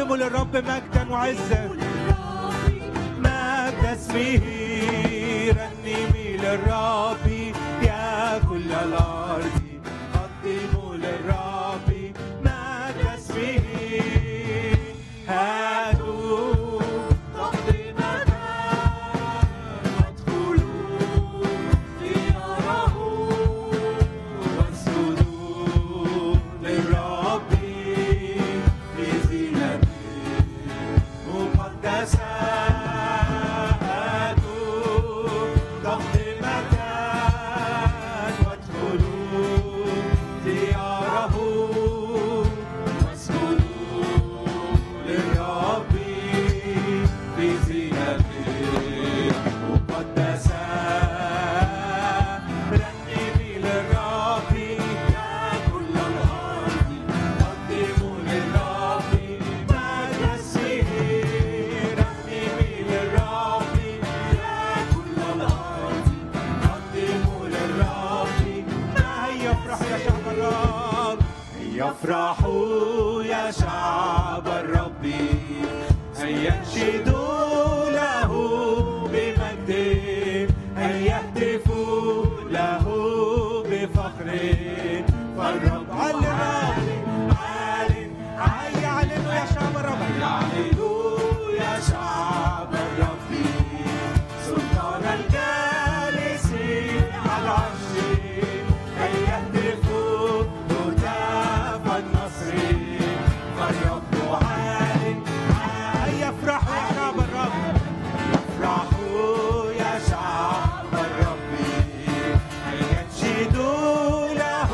رنموا للرب مجدا وعزا مجد اسمه رنمي للرب يا كل الارض قدموا للرب مجد اسمه هاتوا تقدمة وادخلوا دياره واسجدوا للرب في زينته مقدسة هاتوا تقدمة وادخلوا دياره واسجدوا للرب في زينته مقدسة رنمي للرب يا كل الأرض قدموا للرب مجد اسمه رنمي للرب يا كل الأرض قدموا للرب ما هيا افرح يا شعب الرب هيا افرحوا يا شعب الرب هيا انشدوا له بمجد هيا اهتفوا له بفخر فالرب علن علن علن علنوا يا شعب الرب علنوا يا شعب الرب سلطان الجالس على العرش هيا اهتفوا هتاف النصر فالرب عال هيا افرحوا يا شعب الرب افرحوا يا شعب الرب هيا انشدوا له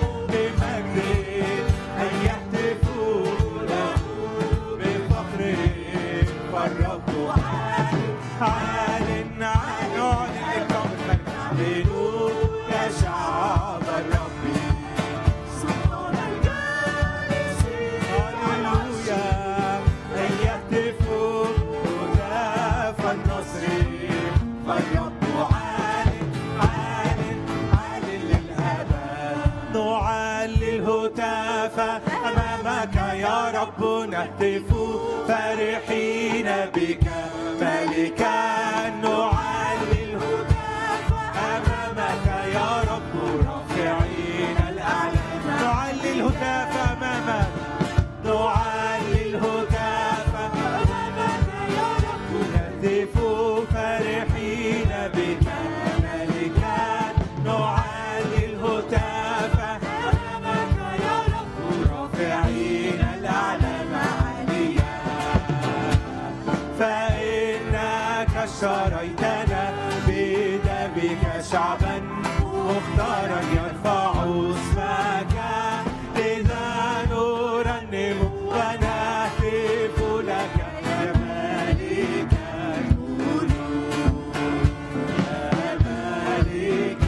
بمجد هيا اهتفوا له بفخر فالرب عال عال عال اعلن اكرام المجد علنوا يا شعب الرب سلطان الجالس هللويا هيا اهتفوا هتاف النصر فالرب عال عال عال للأبد نعلي الهتاف أمامك يا رب نهتف فرحين بك ملكا نعلي الهتاف أمامك يا رب رافعين الأعلام نعلي الهتاف أمامك نعلي الهتاف أمامك يا رب نهتف فرحين بك ملكا نعلي الهتاف أمامك يا رب رافعين الأعلام عاليا فإنك اشتريتنا بدمك شعبا مختارا يرفع اسمك إذا نرنم ونهتف لك يا ملك الملوك يا ملك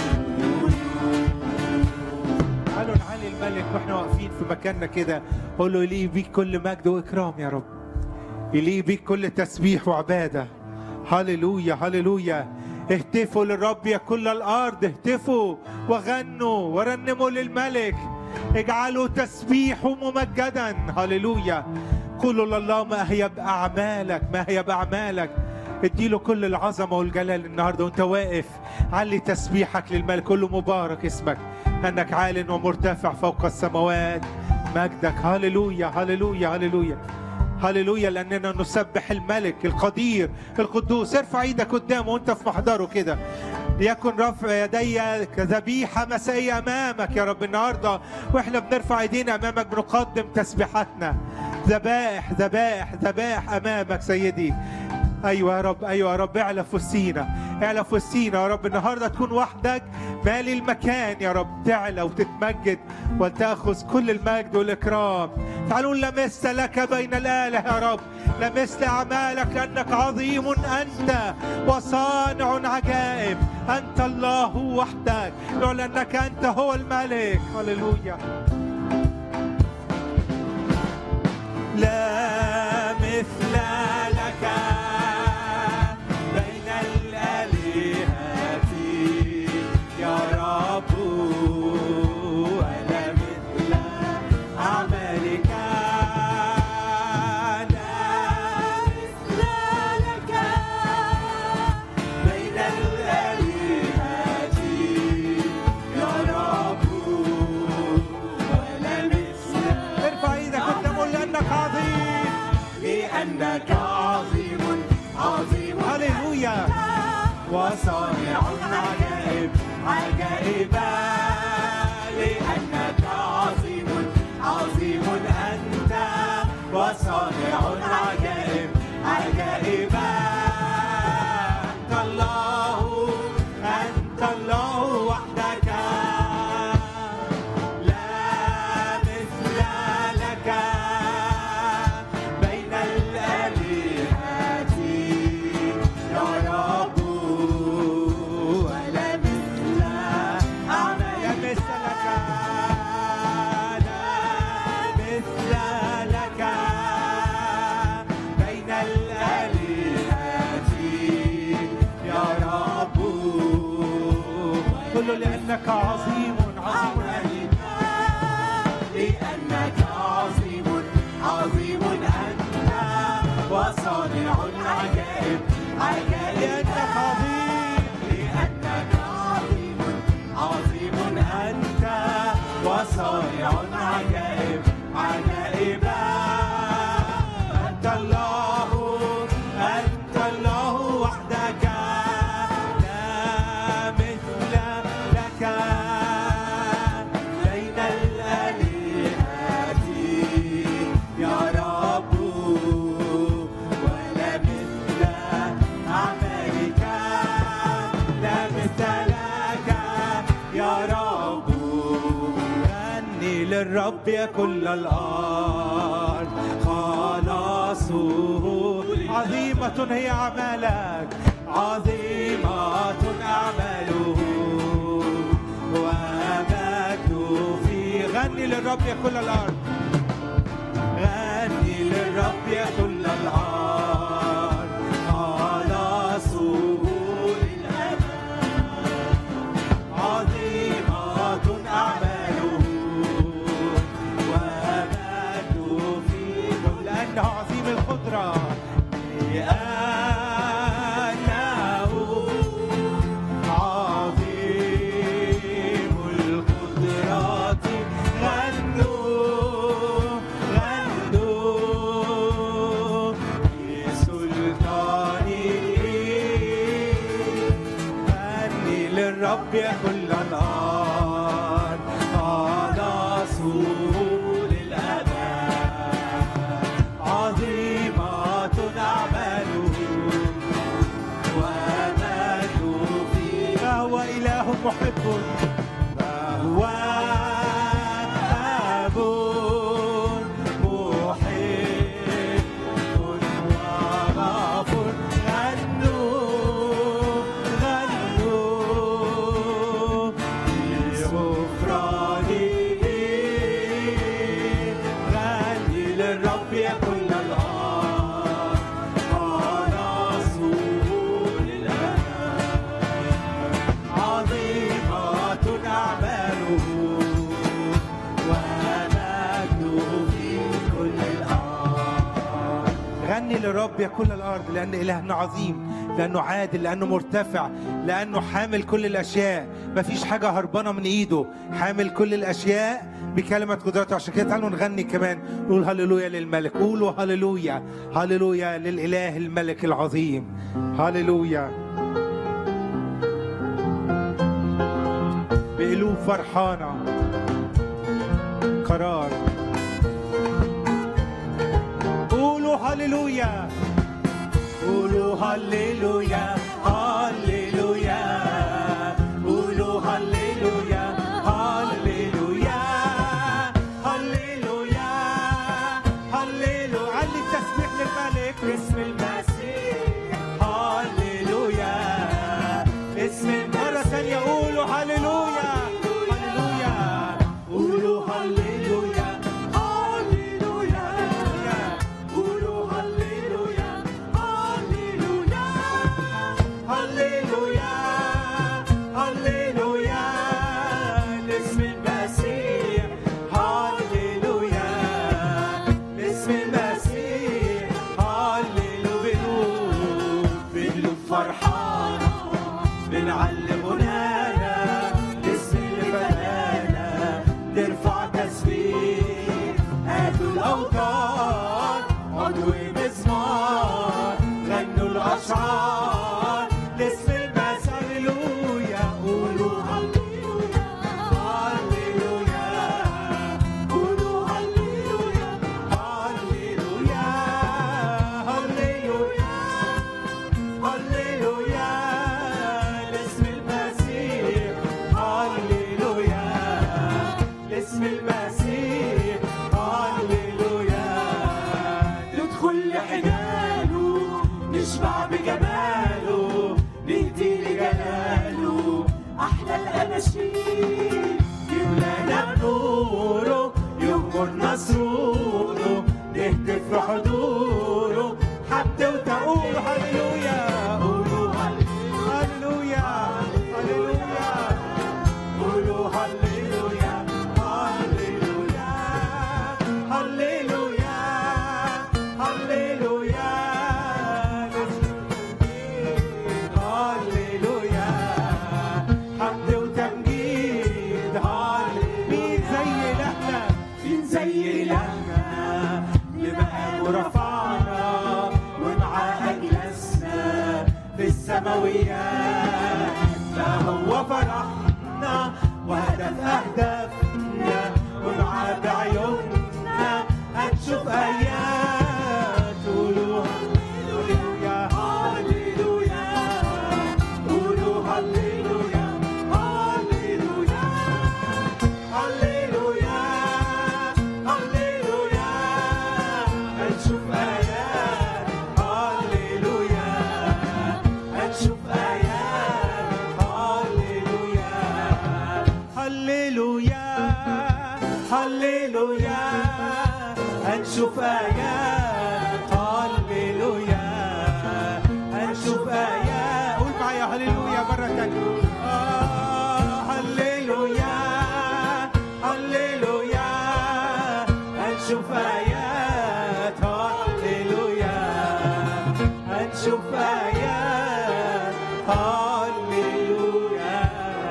تعالوا نعلي الملك واحنا واقفين في مكاننا كده قول له ليه بيك كل مجد واكرام يا رب يليه بيك كل تسبيح وعباده هللويا هللويا اهتفوا للرب يا كل الارض اهتفوا وغنوا ورنموا للملك اجعلوا تسبيحه ممجدا هللويا قولوا لله ما هي باعمالك ما هي باعمالك اديله كل العظمه والجلال النهارده وانت واقف علي تسبيحك للملك قول له مبارك اسمك انك عال ومرتفع فوق السماوات مجدك هللويا هللويا هللويا هللويا لاننا نسبح الملك القدير القدوس ارفع ايدك قدامه وانت في محضره كده ليكن رفع يدي كذبيحه مسائيه امامك يا رب النهارده واحنا بنرفع ايدينا امامك بنقدم تسبيحاتنا ذبائح ذبائح ذبائح امامك سيدي ايوه يا رب ايوه يا رب اعلى في وسطينا اعلى في وسطينا يا رب النهارده تكون وحدك مالي المكان يا رب تعلى وتتمجد وتاخذ كل المجد والاكرام تعالوا لمست لك بين الاله يا رب لمست اعمالك لانك عظيم انت وصانع عجائب انت الله وحدك لانك انت هو الملك هللويا لا مثل لك بين الآلهة يا رب ولا مثل أعمالك وصانع العجائب عجائبا لأنك عظيم عظيم أنت وصانع العجائب عجائبا أنت الله أنت الله وحدك لا مثل لك بين الآلهة يا رب ولا مثل أعمال مثل لك لا مثل لك بين الآلهة يا رب كل لأنك عظيم عظيم لأنك عظيم عظيم أنت وصانع العجائب عجائب لأنك عظيم لأنك عظيم عظيم أنت وصانع العجائب عجائبا أنت الله أنت الله وحدك لا مثل لك بين الآلهة يا رب ولا مثل أعمالك لا مثل لك يا رب غني للرب يا كل الأرض خلاصه عظيمة هي أعمالك عظيمة أعماله ومجد في غني للرب يا كل الأرض غني للرب يا كل الأرض خلاصه للأبد عظيمة أعماله ومجد في لأنه عظيم القدرة لأنه عظيم القدرة غنوا غنوا بسلطانه غني للرب يا كل الأرض خلاصه للأبد عظيمة أعماله ومجد فيه فهو إله محب فهو أب محب وغفور غنوا غنوا بغفرانه غني للرب يا كل الأرض خلاصه للأبد عظيمة أعماله ومجده في كل الأرض غني للرب يا كل الأرض لأن إلهنا عظيم لأنه عادل لأنه مرتفع لأنه حامل كل الأشياء مفيش حاجة هربانة من إيده حامل كل الأشياء بكلمة قدرته عشان كده تعالوا نغني كمان نقول هللويا للملك قولوا هللويا هللويا للإله الملك العظيم هللويا بقلوب فرحانة قرار قولوا هللويا قولوا هللويا هللويا قولوا هللويا هللويا هللويا هللويا علي التسبيح للملك باسم المسيح هللويا اسم مرة ثانية قولوا هللويا هللويا قولوا هللويا هللويا قولوا هللويا هللويا هللويا مشير يملانا بنوره يغمرنا سروره نهتف في حضوره حمد وتقول هللويا قولوا هللويا هللويا قولوا هللويا هللويا هللويا هللويا هللويا حمد وتمجيد هل مين زي لحنا مين زي لحنا لمقام ورفعنا ومعاه أجلسنا في السماويات فهو فرحنا وهدف أهدافنا ومعاه بعيوننا هنشوف آيات قولوا هللويا هللويا قولوا هللويا هللويا هللويا هللويا هنشوف آيات هللويا هنشوف آيات هللويا هللويا هللويا هنشوف آيات هللويا هنشوف آيات قول معايا هللويا مرة تانية آه هللويا هللويا هنشوف آيات هللويا هنشوف آيات هللويا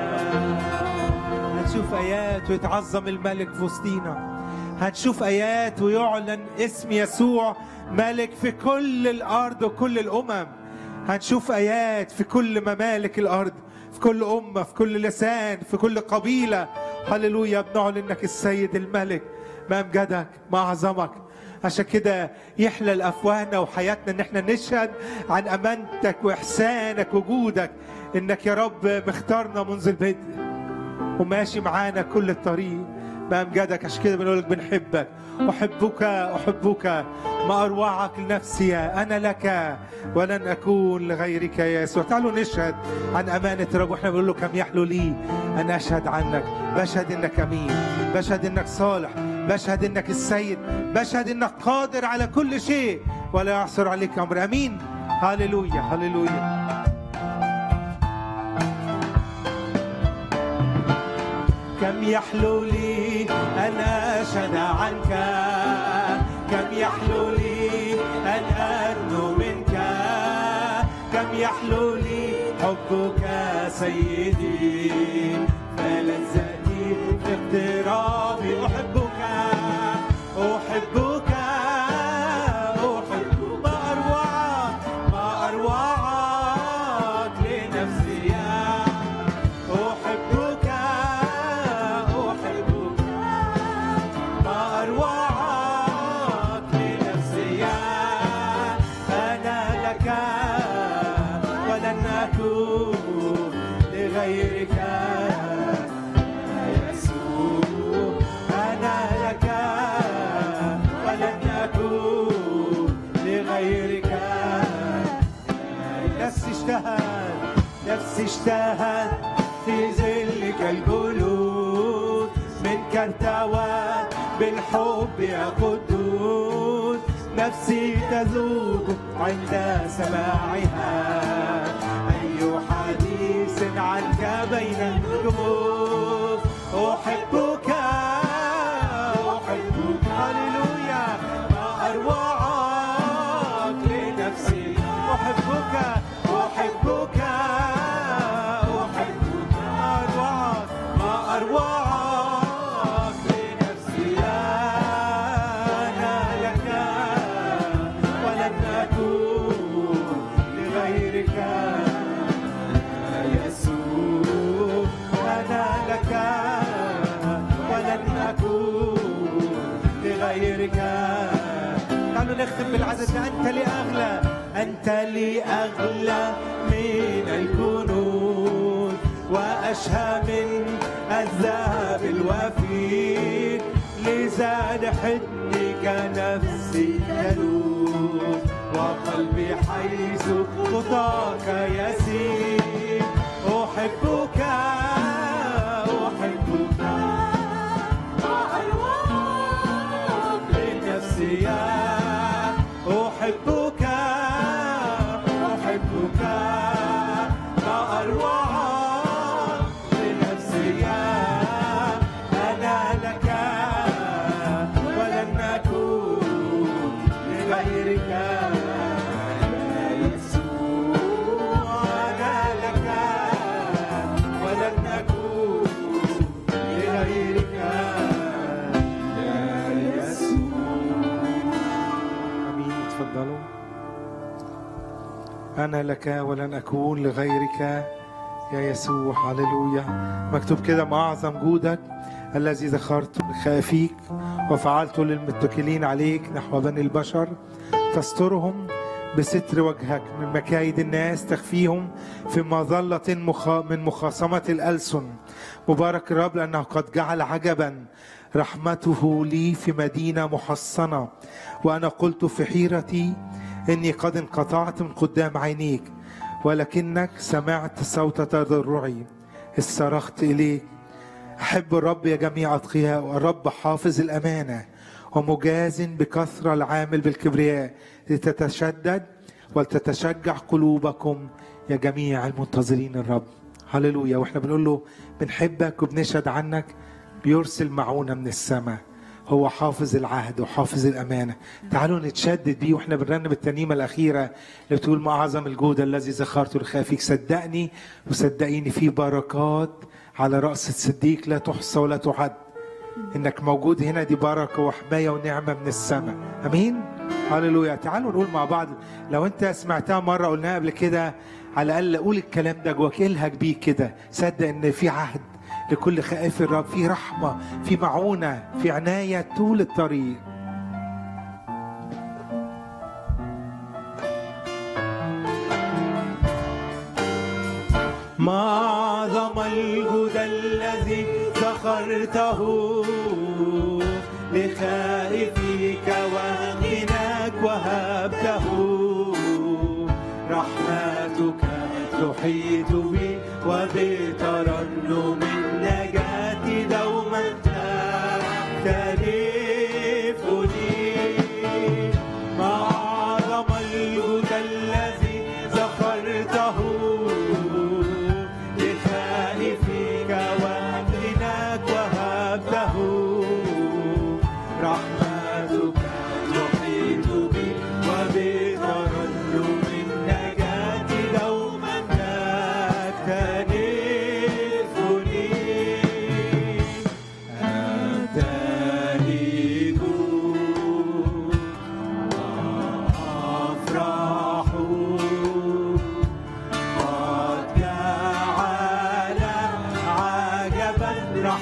هنشوف آيات ويتعظم الملك في وسطينا هنشوف آيات ويعلن اسم يسوع ملك في كل الأرض وكل الأمم هنشوف آيات في كل ممالك الأرض في كل أمة في كل لسان في كل قبيلة هللويا بنعلن إنك السيد الملك ما أمجدك ما أعظمك عشان كده يحلى أفواهنا وحياتنا إن احنا نشهد عن أمانتك وإحسانك وجودك إنك يا رب مختارنا منذ البدء وماشي معانا كل الطريق بأمجادك عشان كده بنقول لك بنحبك أحبك أحبك ما أروعك لنفسي أنا لك ولن أكون لغيرك يا يسوع تعالوا نشهد عن أمانة رب وإحنا بنقول له كم يحلو لي أن أشهد عنك بشهد إنك أمين بشهد إنك صالح بشهد إنك السيد بشهد إنك قادر على كل شيء ولا يعثر عليك أمر أمين هللويا هللويا كم يحلو لي أن أشهد عنك كم يحلو لي أن أدنو منك كم يحلو لي حبك سيدي فلذتي في اقترابي أحبك أحبك أحبك ما أروعك ما أروعك لنفسي أحبك أحبك ما أروعك لنفسي أنا لك ولن أكون لغيرك يا يسوع أنا لك ولن أكون لغيرك نفسي اشتهت نفسي اشتهت في ظلك الجلود منك ارتوت بالحب يا قدوس نفسي تذوب عند سماعها أي حديث عنك بين الجموس أحبك أحبك هللويا ما أروعك لنفسي أحبك أحبك أحبك ما أروعك ما أروعك لنفسي أنا لك ولن أكون لغيرك يا يسوع أنا لك ولن أكون لغيرك تعالوا نختم بالعدد ده أنت لي أغلى أنت لي أغلى من الكنوز وأشهى من الذهب الوفير لذا لحضنك نفسي تلوذ وقلبي حيث خطاك يسير أحبك لك ولن أكون لغيرك يا يسوع هللويا مكتوب كده ما أعظم جودك الذي ذكرت خافيك وفعلت للمتكلين عليك نحو بني البشر فاسترهم بستر وجهك من مكايد الناس تخفيهم في مظلة مخا من مخاصمة الألسن مبارك الرب لأنه قد جعل عجبا رحمته لي في مدينة محصنة وأنا قلت في حيرتي إني قد انقطعت من قدام عينيك ولكنك سمعت صوت تضرعي استرخت إليك أحب الرب يا جميع أتقياء الرب حافظ الأمانة ومجاز بكثرة العامل بالكبرياء لتتشدد ولتتشجع قلوبكم يا جميع المنتظرين الرب هللويا واحنا بنقول له بنحبك وبنشهد عنك بيرسل معونة من السماء هو حافظ العهد وحافظ الأمانة تعالوا نتشدد بيه واحنا بنرنم الترنيمة الأخيرة اللي بتقول ما أعظم الجود الذي ذكرته لخافيك صدقني وصدقيني في بركات على رأس الصديق لا تحصى ولا تعد انك موجود هنا دي بركه وحمايه ونعمه من السماء امين هللويا تعالوا نقول مع بعض لو انت سمعتها مره قلناها قبل كده على الاقل قول الكلام ده جواك الهج بيه كده صدق ان في عهد لكل خائف الرب في رحمه في معونه في عنايه طول الطريق ما أعظم الجود الذي ذكرته لخائفيك وغناك وهبته رحمتك تحيط بي وبترنم النجاة دوما تختلفني ما أعظم الجود الذي ذكرته لخائفك وغناك وهبته رحمتك تحيط بي وبترنم النجاة دوما تكتنفني أبتهج وأفرح قد جعل عجبا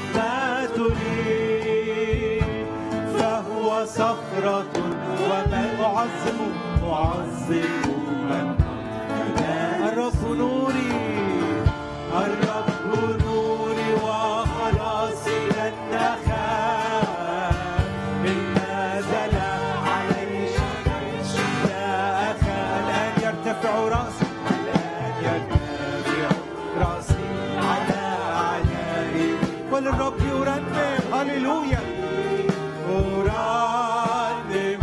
رحمتني فهو صخرة ومن أعظم أعظم من الرب نوري الرب نوري وخلاصي لن أخاف إن نزل علي شمس لا أخاف الآن يرتفع رأسي الآن يرتفع رأسي على أعدائي وللرب يرنم هللويا أرنم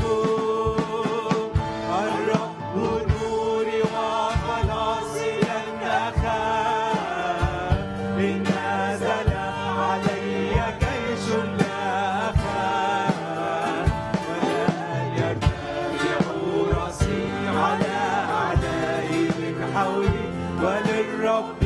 الرب نوري وخلاصي لن أخاف إن نزل علي جيش لا أخاف والآن يرتفع رأسي على أعدائي من حولي وللرب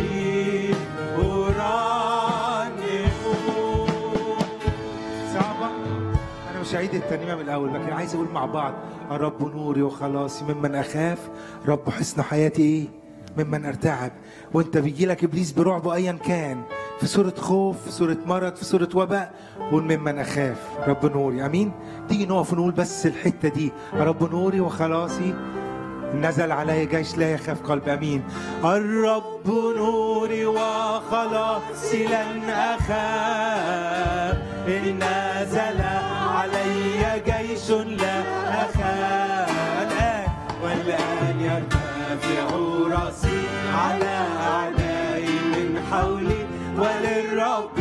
أرنم صعبة أنا مش هعيد الترنيمة من الأول لكن عايز أقول مع بعض الرب نوري وخلاصي ممن أخاف رب حسن حياتي إيه ممن أرتعب وأنت بيجي لك إبليس برعبه أيا كان في صورة خوف في صورة مرض في صورة وباء قول ممن أخاف رب نوري أمين تيجي نقف ونقول بس الحتة دي رب نوري وخلاصي نزل علي جيش لا يخاف قلب امين الرب نوري وخلاصي لن اخاف ان نزل علي جيش لا اخاف الان والان يرتفع راسي على اعدائي من حولي وللرب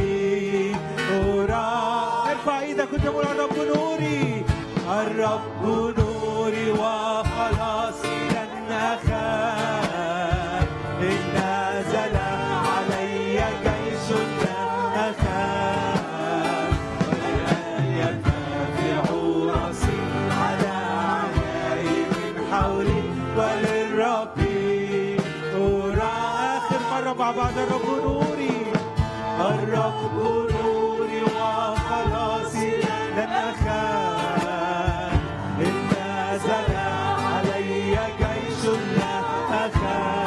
أرى ارفع ايدك وانت تقول الرب نوري الرب نوري وخلاصي لن أخاف إن نزل علي جيش لا أخاف والآن يرتفع رأسي على أعدائي من حولي وللرب أرى آخر مرة مع بعض الرب نوري الرب نوري وخلاصي لن أخاف إن نزل علي جيش لا أخاف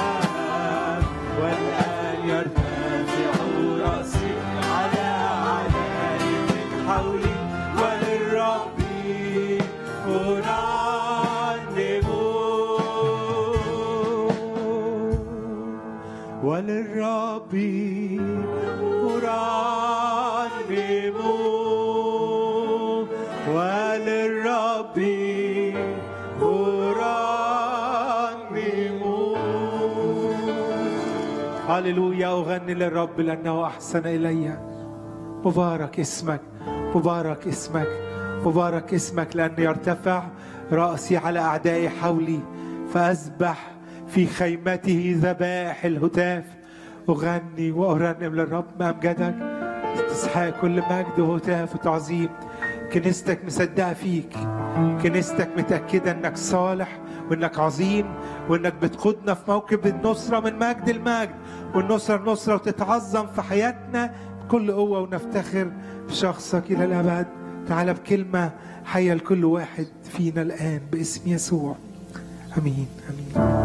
هللويا أغني للرب لأنه أحسن إلي مبارك اسمك مبارك اسمك مبارك اسمك لأنه يرتفع رأسي على أعدائي حولي فأسبح في خيمته ذبائح الهتاف أغني وأرنم للرب ما أمجدك تستحق كل مجد وهتاف وتعظيم كنيستك مصدقة فيك كنيستك متأكدة إنك صالح وإنك عظيم وإنك بتقودنا في موكب النصرة من مجد المجد والنصرة النصرة وتتعظم في حياتنا بكل قوة ونفتخر بشخصك إلى الأبد تعالى بكلمة حية لكل واحد فينا الآن باسم يسوع امين امين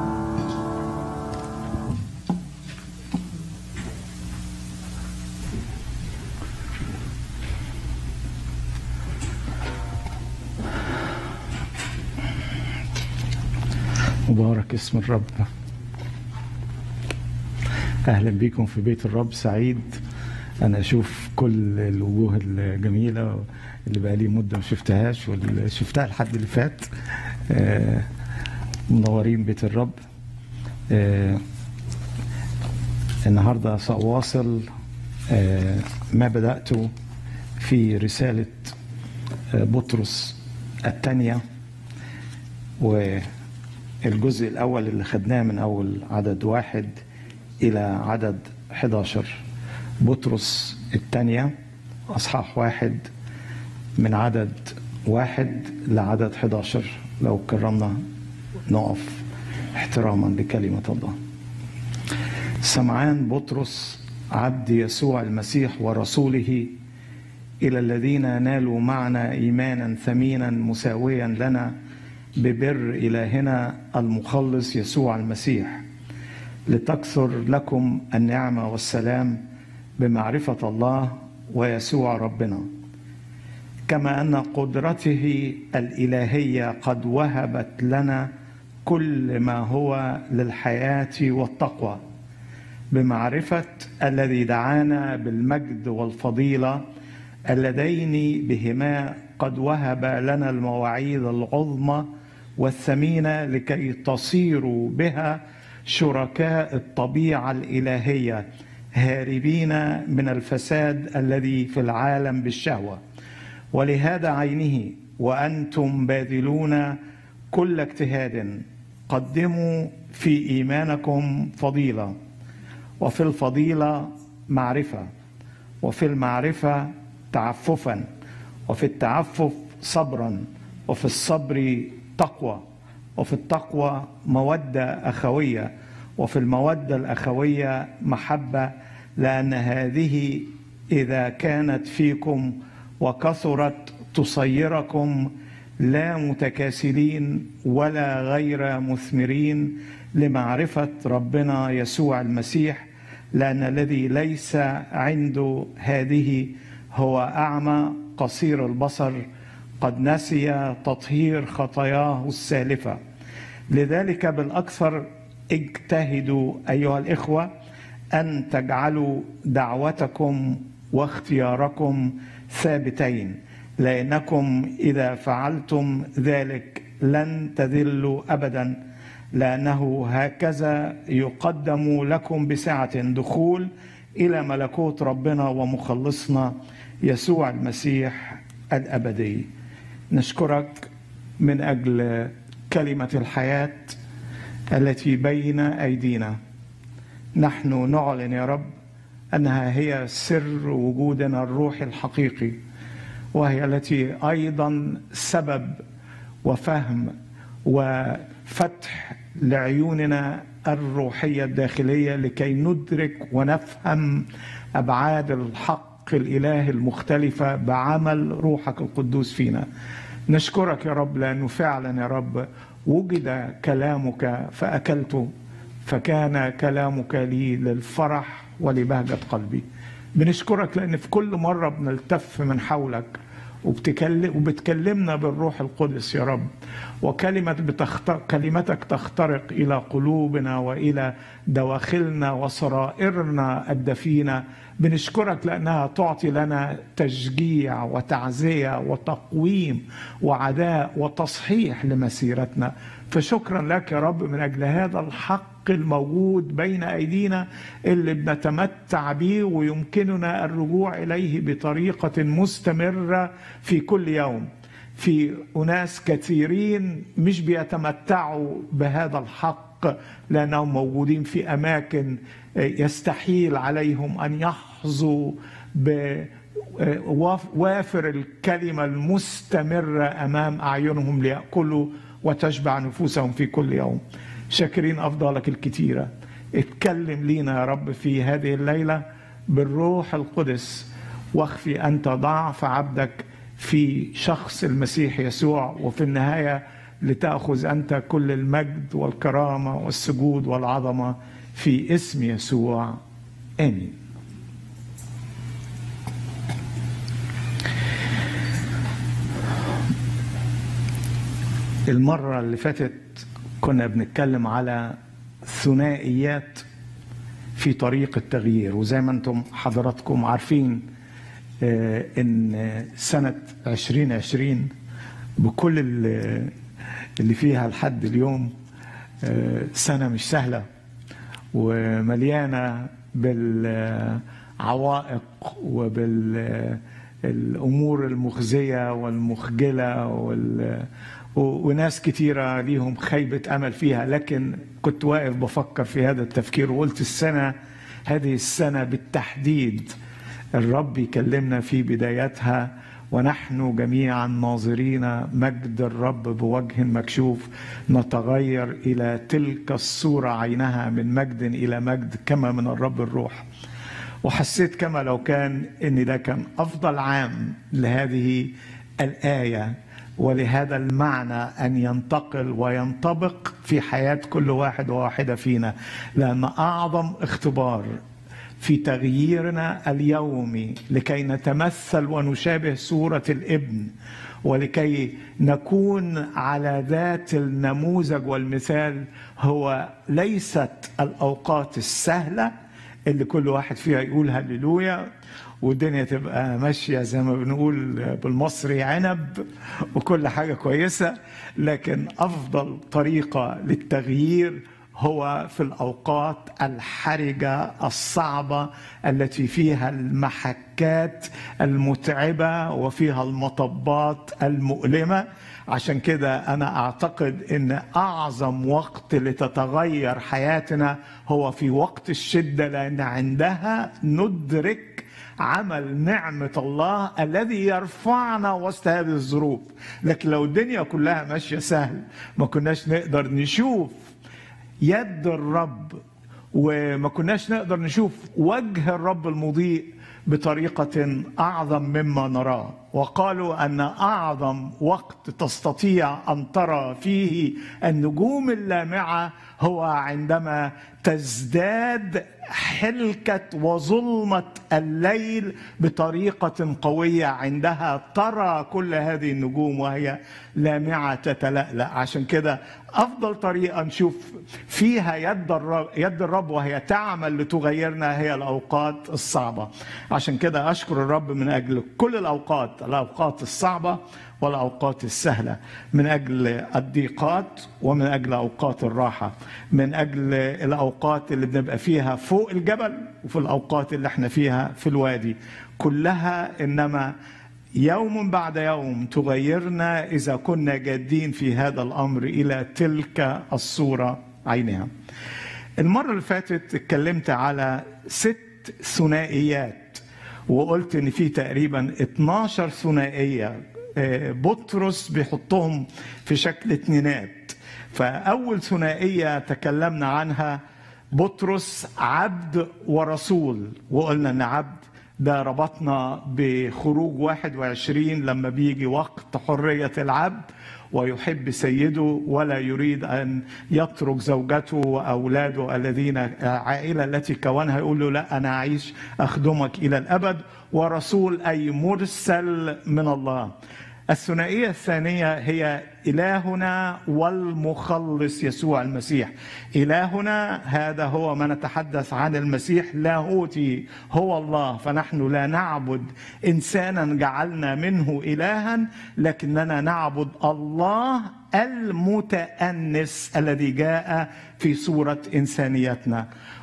مبارك اسم الرب اهلا بكم في بيت الرب سعيد انا اشوف كل الوجوه الجميله اللي بقالي مده ما شفتهاش واللي شفتها الحد اللي فات آه، منورين بيت الرب آه، النهارده ساواصل آه، ما بداته في رساله آه، بطرس الثانيه والجزء الاول اللي خدناه من اول عدد واحد الى عدد 11 بطرس الثانيه اصحاح واحد من عدد واحد لعدد 11 لو كرمنا نقف احتراما لكلمة الله سمعان بطرس عبد يسوع المسيح ورسوله إلى الذين نالوا معنا إيمانا ثمينا مساويا لنا ببر إلهنا المخلص يسوع المسيح لتكثر لكم النعمة والسلام بمعرفة الله ويسوع ربنا كما ان قدرته الالهيه قد وهبت لنا كل ما هو للحياه والتقوى بمعرفه الذي دعانا بالمجد والفضيله اللذين بهما قد وهب لنا المواعيد العظمى والثمينه لكي تصيروا بها شركاء الطبيعه الالهيه هاربين من الفساد الذي في العالم بالشهوه ولهذا عينه وانتم باذلون كل اجتهاد قدموا في ايمانكم فضيله وفي الفضيله معرفه وفي المعرفه تعففا وفي التعفف صبرا وفي الصبر تقوى وفي التقوى موده اخويه وفي الموده الاخويه محبه لان هذه اذا كانت فيكم وكثرت تصيركم لا متكاسلين ولا غير مثمرين لمعرفه ربنا يسوع المسيح لان الذي ليس عنده هذه هو اعمى قصير البصر قد نسي تطهير خطاياه السالفه لذلك بالاكثر اجتهدوا ايها الاخوه ان تجعلوا دعوتكم واختياركم ثابتين لانكم اذا فعلتم ذلك لن تذلوا ابدا لانه هكذا يقدم لكم بسعه دخول الى ملكوت ربنا ومخلصنا يسوع المسيح الابدي نشكرك من اجل كلمه الحياه التي بين ايدينا نحن نعلن يا رب انها هي سر وجودنا الروحي الحقيقي وهي التي ايضا سبب وفهم وفتح لعيوننا الروحيه الداخليه لكي ندرك ونفهم ابعاد الحق الاله المختلفه بعمل روحك القدوس فينا نشكرك يا رب لانه فعلا يا رب وجد كلامك فاكلته فكان كلامك لي للفرح ولبهجة قلبي بنشكرك لأن في كل مرة بنلتف من حولك وبتكلم وبتكلمنا بالروح القدس يا رب وكلمة بتختر كلمتك تخترق إلى قلوبنا وإلى دواخلنا وسرائرنا الدفينة بنشكرك لأنها تعطي لنا تشجيع وتعزية وتقويم وعداء وتصحيح لمسيرتنا فشكرا لك يا رب من أجل هذا الحق الموجود بين ايدينا اللي بنتمتع به ويمكننا الرجوع اليه بطريقه مستمره في كل يوم في اناس كثيرين مش بيتمتعوا بهذا الحق لانهم موجودين في اماكن يستحيل عليهم ان يحظوا بوافر الكلمه المستمره امام اعينهم لياكلوا وتشبع نفوسهم في كل يوم شاكرين افضالك الكثيره اتكلم لينا يا رب في هذه الليله بالروح القدس واخفي انت ضعف عبدك في شخص المسيح يسوع وفي النهايه لتاخذ انت كل المجد والكرامه والسجود والعظمه في اسم يسوع امين المره اللي فاتت كنا بنتكلم على ثنائيات في طريق التغيير وزي ما انتم حضراتكم عارفين ان سنة 2020 بكل اللي فيها لحد اليوم سنة مش سهلة ومليانة بالعوائق وبالأمور المخزية والمخجلة وال وناس كتيرة ليهم خيبة أمل فيها لكن كنت واقف بفكر في هذا التفكير وقلت السنة هذه السنة بالتحديد الرب يكلمنا في بدايتها ونحن جميعا ناظرين مجد الرب بوجه مكشوف نتغير الى تلك الصوره عينها من مجد الى مجد كما من الرب الروح وحسيت كما لو كان ان ده كان افضل عام لهذه الايه ولهذا المعنى ان ينتقل وينطبق في حياه كل واحد وواحده فينا لان اعظم اختبار في تغييرنا اليومي لكي نتمثل ونشابه صوره الابن ولكي نكون على ذات النموذج والمثال هو ليست الاوقات السهله اللي كل واحد فيها يقول هللويا والدنيا تبقى ماشيه زي ما بنقول بالمصري عنب وكل حاجه كويسه لكن افضل طريقه للتغيير هو في الاوقات الحرجه الصعبه التي فيها المحكات المتعبه وفيها المطبات المؤلمه عشان كده انا اعتقد ان اعظم وقت لتتغير حياتنا هو في وقت الشده لان عندها ندرك عمل نعمة الله الذي يرفعنا وسط هذه الظروف لكن لو الدنيا كلها ماشية سهل ما كناش نقدر نشوف يد الرب وما كناش نقدر نشوف وجه الرب المضيء بطريقة أعظم مما نراه وقالوا أن أعظم وقت تستطيع أن ترى فيه النجوم اللامعة هو عندما تزداد حلكة وظلمة الليل بطريقة قوية عندها ترى كل هذه النجوم وهي لامعة تتلألأ عشان كده أفضل طريقة نشوف فيها يد الرب, يد الرب وهي تعمل لتغيرنا هي الأوقات الصعبة عشان كده أشكر الرب من أجل كل الأوقات الأوقات الصعبة والاوقات السهله من اجل الضيقات ومن اجل اوقات الراحه من اجل الاوقات اللي بنبقى فيها فوق الجبل وفي الاوقات اللي احنا فيها في الوادي كلها انما يوم بعد يوم تغيرنا اذا كنا جادين في هذا الامر الى تلك الصوره عينها المره اللي فاتت اتكلمت على ست ثنائيات وقلت ان في تقريبا 12 ثنائيه بطرس بيحطهم في شكل اتنينات فأول ثنائية تكلمنا عنها بطرس عبد ورسول وقلنا أن عبد ده ربطنا بخروج 21 لما بيجي وقت حرية العبد ويحب سيده ولا يريد ان يترك زوجته واولاده الذين عائله التي كونها يقول له لا انا اعيش اخدمك الى الابد ورسول اي مرسل من الله الثنائية الثانية هي إلهنا والمخلص يسوع المسيح إلهنا هذا هو ما نتحدث عن المسيح لاهوتي هو الله فنحن لا نعبد إنسانا جعلنا منه إلها لكننا نعبد الله المتأنس الذي جاء في صورة إنسانيتنا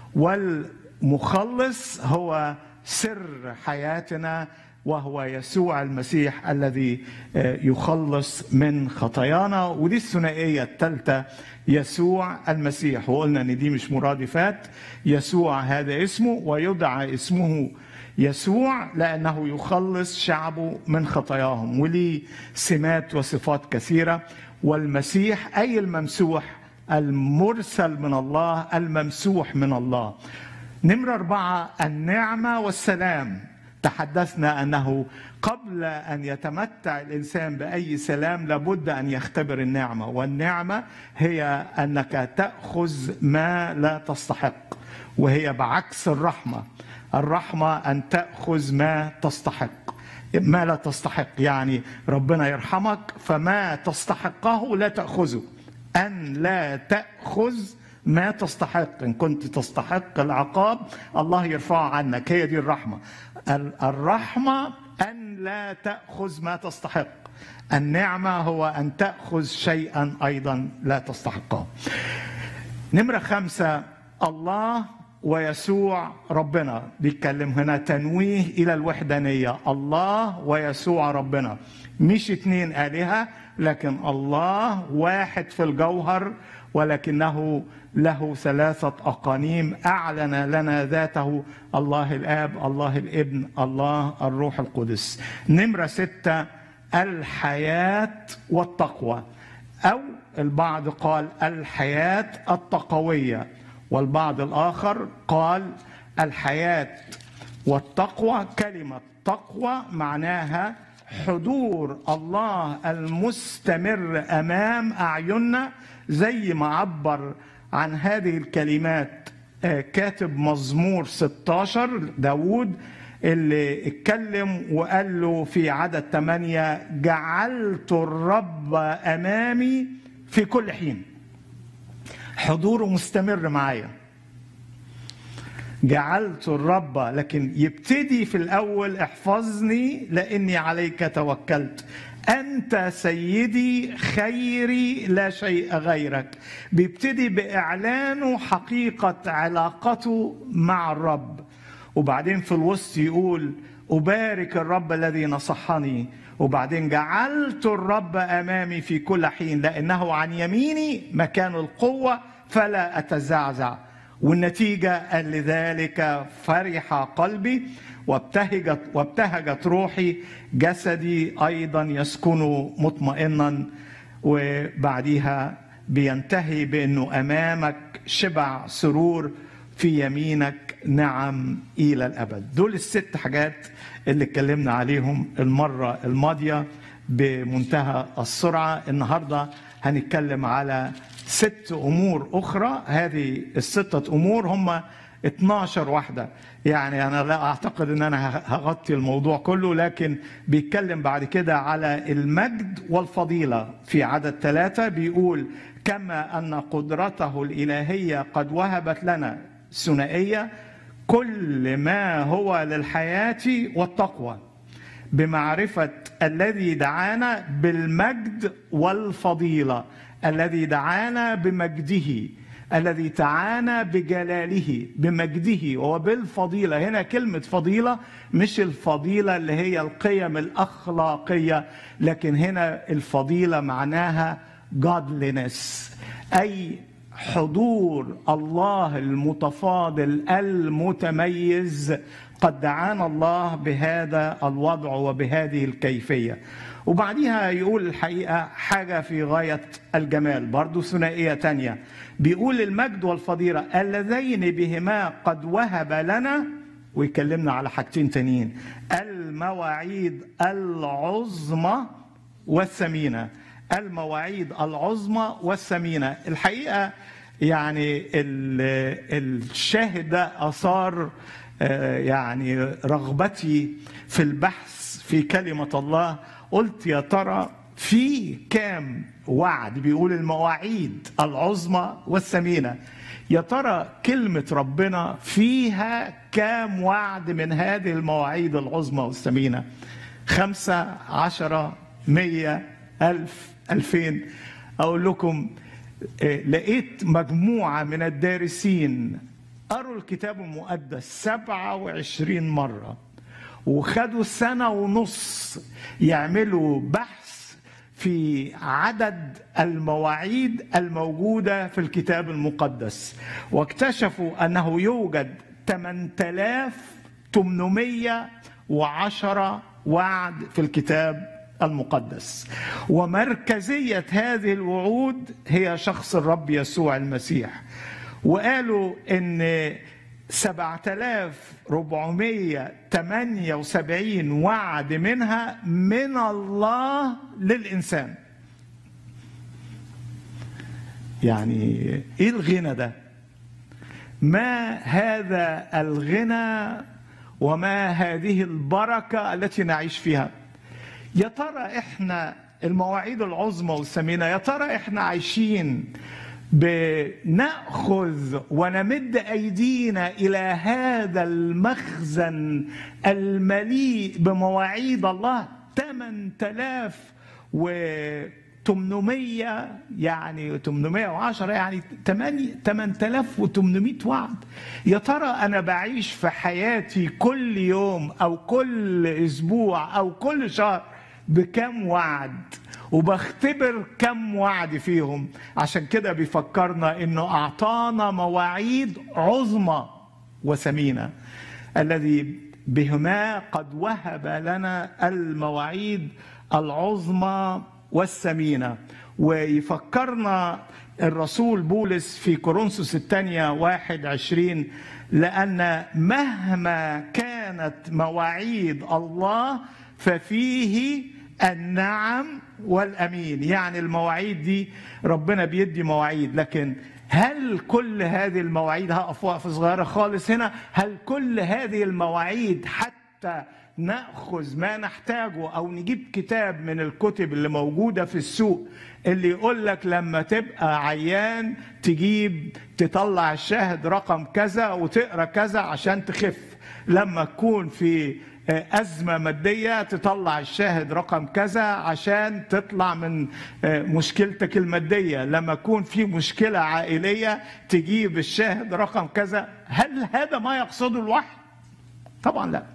والمخلص هو سر حياتنا وهو يسوع المسيح الذي يخلص من خطايانا ودي الثنائيه الثالثه يسوع المسيح وقلنا ان دي مش مرادفات يسوع هذا اسمه ويدعى اسمه يسوع لانه يخلص شعبه من خطاياهم وليه سمات وصفات كثيره والمسيح اي الممسوح المرسل من الله الممسوح من الله نمرة أربعة النعمة والسلام تحدثنا أنه قبل أن يتمتع الإنسان بأي سلام لابد أن يختبر النعمة والنعمة هي أنك تأخذ ما لا تستحق وهي بعكس الرحمة الرحمة أن تأخذ ما تستحق ما لا تستحق يعني ربنا يرحمك فما تستحقه لا تأخذه أن لا تأخذ ما تستحق إن كنت تستحق العقاب الله يرفعه عنك هي دي الرحمة الرحمة أن لا تأخذ ما تستحق النعمة هو أن تأخذ شيئا أيضا لا تستحقه نمرة خمسة الله ويسوع ربنا بيتكلم هنا تنويه إلى الوحدانية الله ويسوع ربنا مش اتنين آلهة لكن الله واحد في الجوهر ولكنه له ثلاثة أقانيم أعلن لنا ذاته الله الآب الله الابن الله الروح القدس نمرة ستة الحياة والتقوى أو البعض قال الحياة التقوية والبعض الآخر قال الحياة والتقوى كلمة تقوى معناها حضور الله المستمر امام اعيننا زي ما عبر عن هذه الكلمات كاتب مزمور 16 داود اللي اتكلم وقال له في عدد 8 جعلت الرب امامي في كل حين حضوره مستمر معايا جعلت الرب لكن يبتدي في الاول احفظني لاني عليك توكلت انت سيدي خيري لا شيء غيرك بيبتدي باعلانه حقيقه علاقته مع الرب وبعدين في الوسط يقول ابارك الرب الذي نصحني وبعدين جعلت الرب امامي في كل حين لانه عن يميني مكان القوه فلا اتزعزع والنتيجة لذلك فرح قلبي وابتهجت وابتهجت روحي جسدي أيضا يسكن مطمئنا وبعديها بينتهي بأنه أمامك شبع سرور في يمينك نعم إلى الأبد دول الست حاجات اللي اتكلمنا عليهم المرة الماضية بمنتهى السرعة النهاردة هنتكلم على ست امور اخرى هذه الستة امور هم 12 واحدة يعني أنا لا أعتقد أن أنا هغطي الموضوع كله لكن بيتكلم بعد كده على المجد والفضيلة في عدد ثلاثة بيقول كما أن قدرته الإلهية قد وهبت لنا ثنائية كل ما هو للحياة والتقوى بمعرفة الذي دعانا بالمجد والفضيلة الذي دعانا بمجده الذي دعانا بجلاله بمجده وبالفضيلة هنا كلمة فضيلة مش الفضيلة اللي هي القيم الأخلاقية لكن هنا الفضيلة معناها godliness أي حضور الله المتفاضل المتميز قد دعانا الله بهذا الوضع وبهذه الكيفيه وبعديها يقول الحقيقة حاجة في غاية الجمال برضو ثنائية تانية بيقول المجد والفضيلة اللذين بهما قد وهب لنا ويكلمنا على حاجتين تانيين المواعيد العظمى والثمينة المواعيد العظمى والثمينة الحقيقة يعني الشاهد ده أثار آه، يعني رغبتي في البحث في كلمة الله قلت يا ترى في كام وعد بيقول المواعيد العظمى والثمينة يا ترى كلمة ربنا فيها كام وعد من هذه المواعيد العظمى والثمينة خمسة عشرة مية ألف ألفين أقول لكم آه، لقيت مجموعة من الدارسين قروا الكتاب المقدس 27 مرة وخدوا سنة ونص يعملوا بحث في عدد المواعيد الموجودة في الكتاب المقدس واكتشفوا أنه يوجد 8810 وعد في الكتاب المقدس ومركزية هذه الوعود هي شخص الرب يسوع المسيح وقالوا ان 7478 وعد منها من الله للإنسان يعني ايه الغنى ده ما هذا الغنى وما هذه البركة التي نعيش فيها يا ترى احنا المواعيد العظمى والثمينة يا ترى احنا عايشين بناخذ ونمد ايدينا الى هذا المخزن المليء بمواعيد الله 8800 يعني 810 يعني 8 8800 وعد يا ترى انا بعيش في حياتي كل يوم او كل اسبوع او كل شهر بكم وعد وبختبر كم وعد فيهم عشان كده بيفكرنا انه اعطانا مواعيد عظمى وثمينه الذي بهما قد وهب لنا المواعيد العظمى والثمينه ويفكرنا الرسول بولس في كورنثوس الثانية واحد عشرين لأن مهما كانت مواعيد الله ففيه النعم والامين يعني المواعيد دي ربنا بيدي مواعيد لكن هل كل هذه المواعيد هقف وقفه صغيره خالص هنا هل كل هذه المواعيد حتى ناخذ ما نحتاجه او نجيب كتاب من الكتب اللي موجوده في السوق اللي يقول لك لما تبقى عيان تجيب تطلع الشاهد رقم كذا وتقرا كذا عشان تخف لما تكون في أزمة مادية تطلع الشاهد رقم كذا عشان تطلع من مشكلتك المادية لما يكون في مشكلة عائلية تجيب الشاهد رقم كذا هل هذا ما يقصده الوحي؟ طبعا لا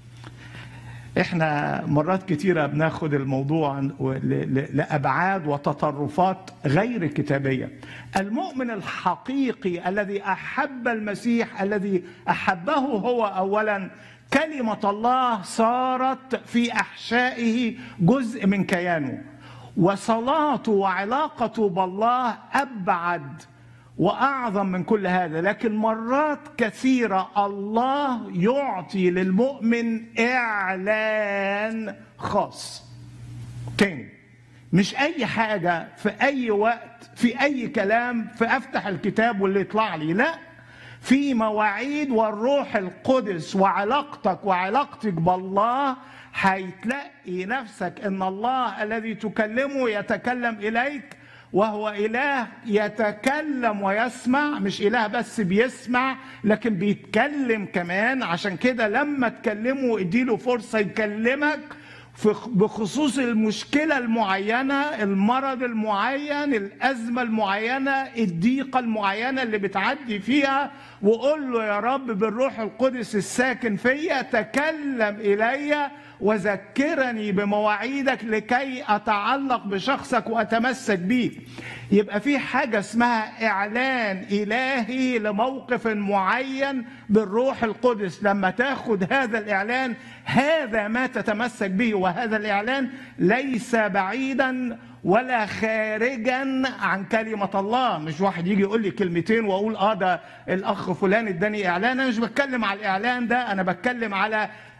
احنا مرات كتيرة بناخد الموضوع لأبعاد وتطرفات غير كتابية المؤمن الحقيقي الذي أحب المسيح الذي أحبه هو أولا كلمة الله صارت في أحشائه جزء من كيانه وصلاته وعلاقته بالله أبعد وأعظم من كل هذا لكن مرات كثيرة الله يعطي للمؤمن إعلان خاص تاني مش أي حاجة في أي وقت في أي كلام فأفتح الكتاب واللي يطلع لي لأ في مواعيد والروح القدس وعلاقتك وعلاقتك بالله هتلاقي نفسك ان الله الذي تكلمه يتكلم اليك وهو اله يتكلم ويسمع مش اله بس بيسمع لكن بيتكلم كمان عشان كده لما تكلمه اديله فرصه يكلمك بخصوص المشكلة المعينة المرض المعين الأزمة المعينة الضيقة المعينة اللي بتعدي فيها وقول له يا رب بالروح القدس الساكن فيا تكلم إلي وذكرني بمواعيدك لكي أتعلق بشخصك وأتمسك بيك يبقى في حاجة اسمها إعلان إلهي لموقف معين بالروح القدس لما تاخد هذا الإعلان هذا ما تتمسك به وهذا الإعلان ليس بعيدا ولا خارجا عن كلمة الله مش واحد يجي يقول لي كلمتين واقول اه ده الاخ فلان اداني اعلان انا مش بتكلم على الاعلان ده انا بتكلم على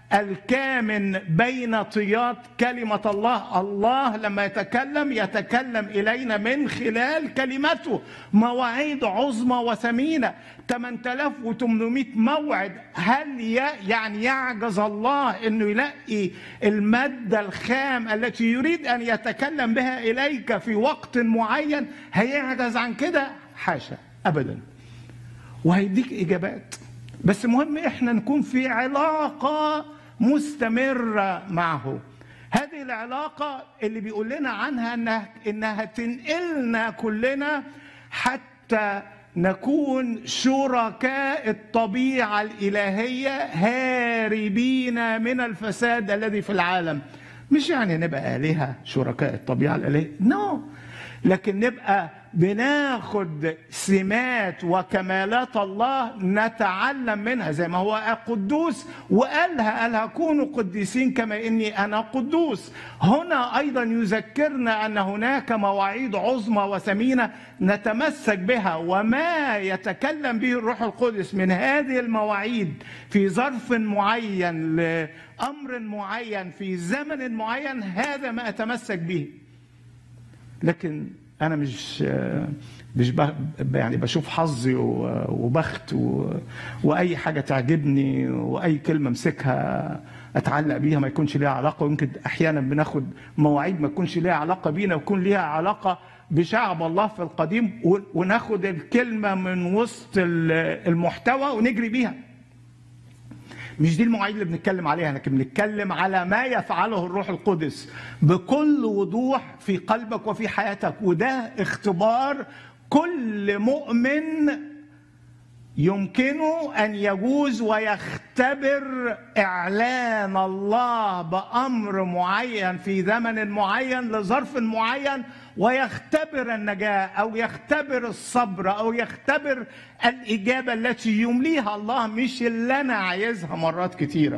الكامن بين طيات كلمة الله الله لما يتكلم يتكلم إلينا من خلال كلمته مواعيد عظمى وثمينة 8800 موعد هل يعني يعجز الله أنه يلاقي المادة الخام التي يريد أن يتكلم بها إليك في وقت معين هيعجز عن كده حاشا أبدا وهيديك إجابات بس مهم إحنا نكون في علاقة مستمرة معه هذه العلاقة اللي بيقول لنا عنها إنها, إنها تنقلنا كلنا حتى نكون شركاء الطبيعة الإلهية هاربين من الفساد الذي في العالم مش يعني نبقى آلهة شركاء الطبيعة الإلهية نو no. لكن نبقى بناخد سمات وكمالات الله نتعلم منها زي ما هو قدوس وقالها قالها كونوا قديسين كما اني انا قدوس هنا ايضا يذكرنا ان هناك مواعيد عظمى وثمينه نتمسك بها وما يتكلم به الروح القدس من هذه المواعيد في ظرف معين لامر معين في زمن معين هذا ما اتمسك به لكن انا مش مش يعني بشوف حظي وبخت واي حاجه تعجبني واي كلمه امسكها اتعلق بيها ما يكونش ليها علاقه ويمكن احيانا بناخد مواعيد ما تكونش ليها علاقه بينا ويكون ليها علاقه بشعب الله في القديم وناخد الكلمه من وسط المحتوى ونجري بيها مش دي المواعيد اللي بنتكلم عليها لكن بنتكلم على ما يفعله الروح القدس بكل وضوح في قلبك وفي حياتك وده اختبار كل مؤمن يمكنه ان يجوز ويختبر اعلان الله بامر معين في زمن معين لظرف معين ويختبر النجاه او يختبر الصبر او يختبر الاجابه التي يمليها الله مش اللي انا عايزها مرات كتيره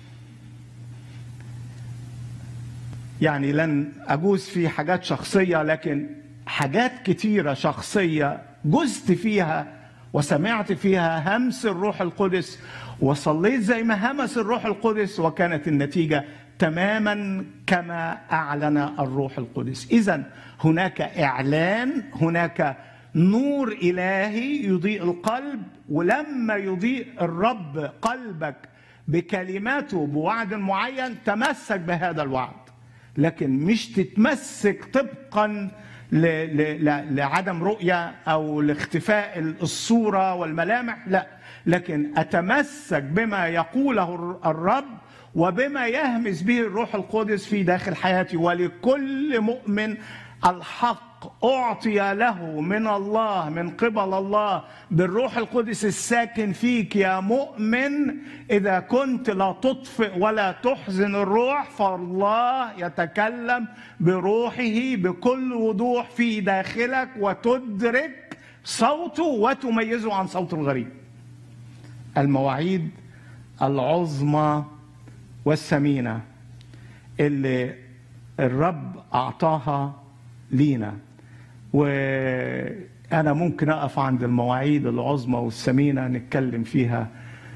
يعني لن اجوز في حاجات شخصيه لكن حاجات كتيره شخصيه جزت فيها وسمعت فيها همس الروح القدس وصليت زي ما همس الروح القدس وكانت النتيجه تماما كما اعلن الروح القدس اذا هناك اعلان هناك نور الهي يضيء القلب ولما يضيء الرب قلبك بكلماته بوعد معين تمسك بهذا الوعد لكن مش تتمسك طبقا لعدم رؤية أو لاختفاء الصورة والملامح لا لكن أتمسك بما يقوله الرب وبما يهمس به الروح القدس في داخل حياتي ولكل مؤمن الحق أعطي له من الله من قبل الله بالروح القدس الساكن فيك يا مؤمن إذا كنت لا تطفئ ولا تحزن الروح فالله يتكلم بروحه بكل وضوح في داخلك وتدرك صوته وتميزه عن صوت الغريب المواعيد العظمى والثمينة اللي الرب أعطاها لينا وأنا ممكن أقف عند المواعيد العظمى والثمينة نتكلم فيها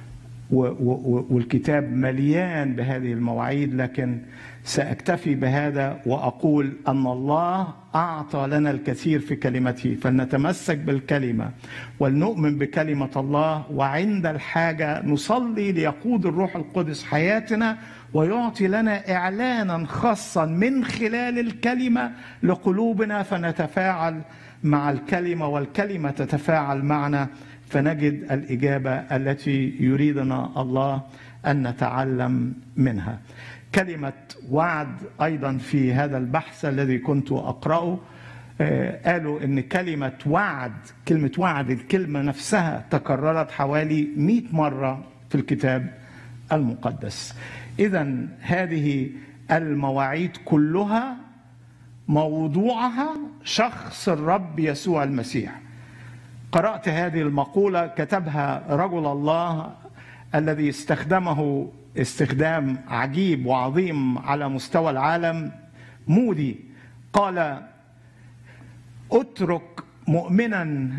والكتاب مليان بهذه المواعيد لكن سأكتفي بهذا وأقول أن الله أعطى لنا الكثير في كلمته فلنتمسك بالكلمة ولنؤمن بكلمة الله وعند الحاجة نصلي ليقود الروح القدس حياتنا ويعطي لنا إعلانا خاصا من خلال الكلمة لقلوبنا فنتفاعل مع الكلمة والكلمة تتفاعل معنا فنجد الإجابة التي يريدنا الله أن نتعلم منها كلمة وعد أيضا في هذا البحث الذي كنت أقرأه قالوا ان كلمة وعد كلمة وعد الكلمة نفسها تكررت حوالي 100 مرة في الكتاب المقدس إذا هذه المواعيد كلها موضوعها شخص الرب يسوع المسيح قرأت هذه المقولة كتبها رجل الله الذي استخدمه استخدام عجيب وعظيم على مستوى العالم مودي قال اترك مؤمنا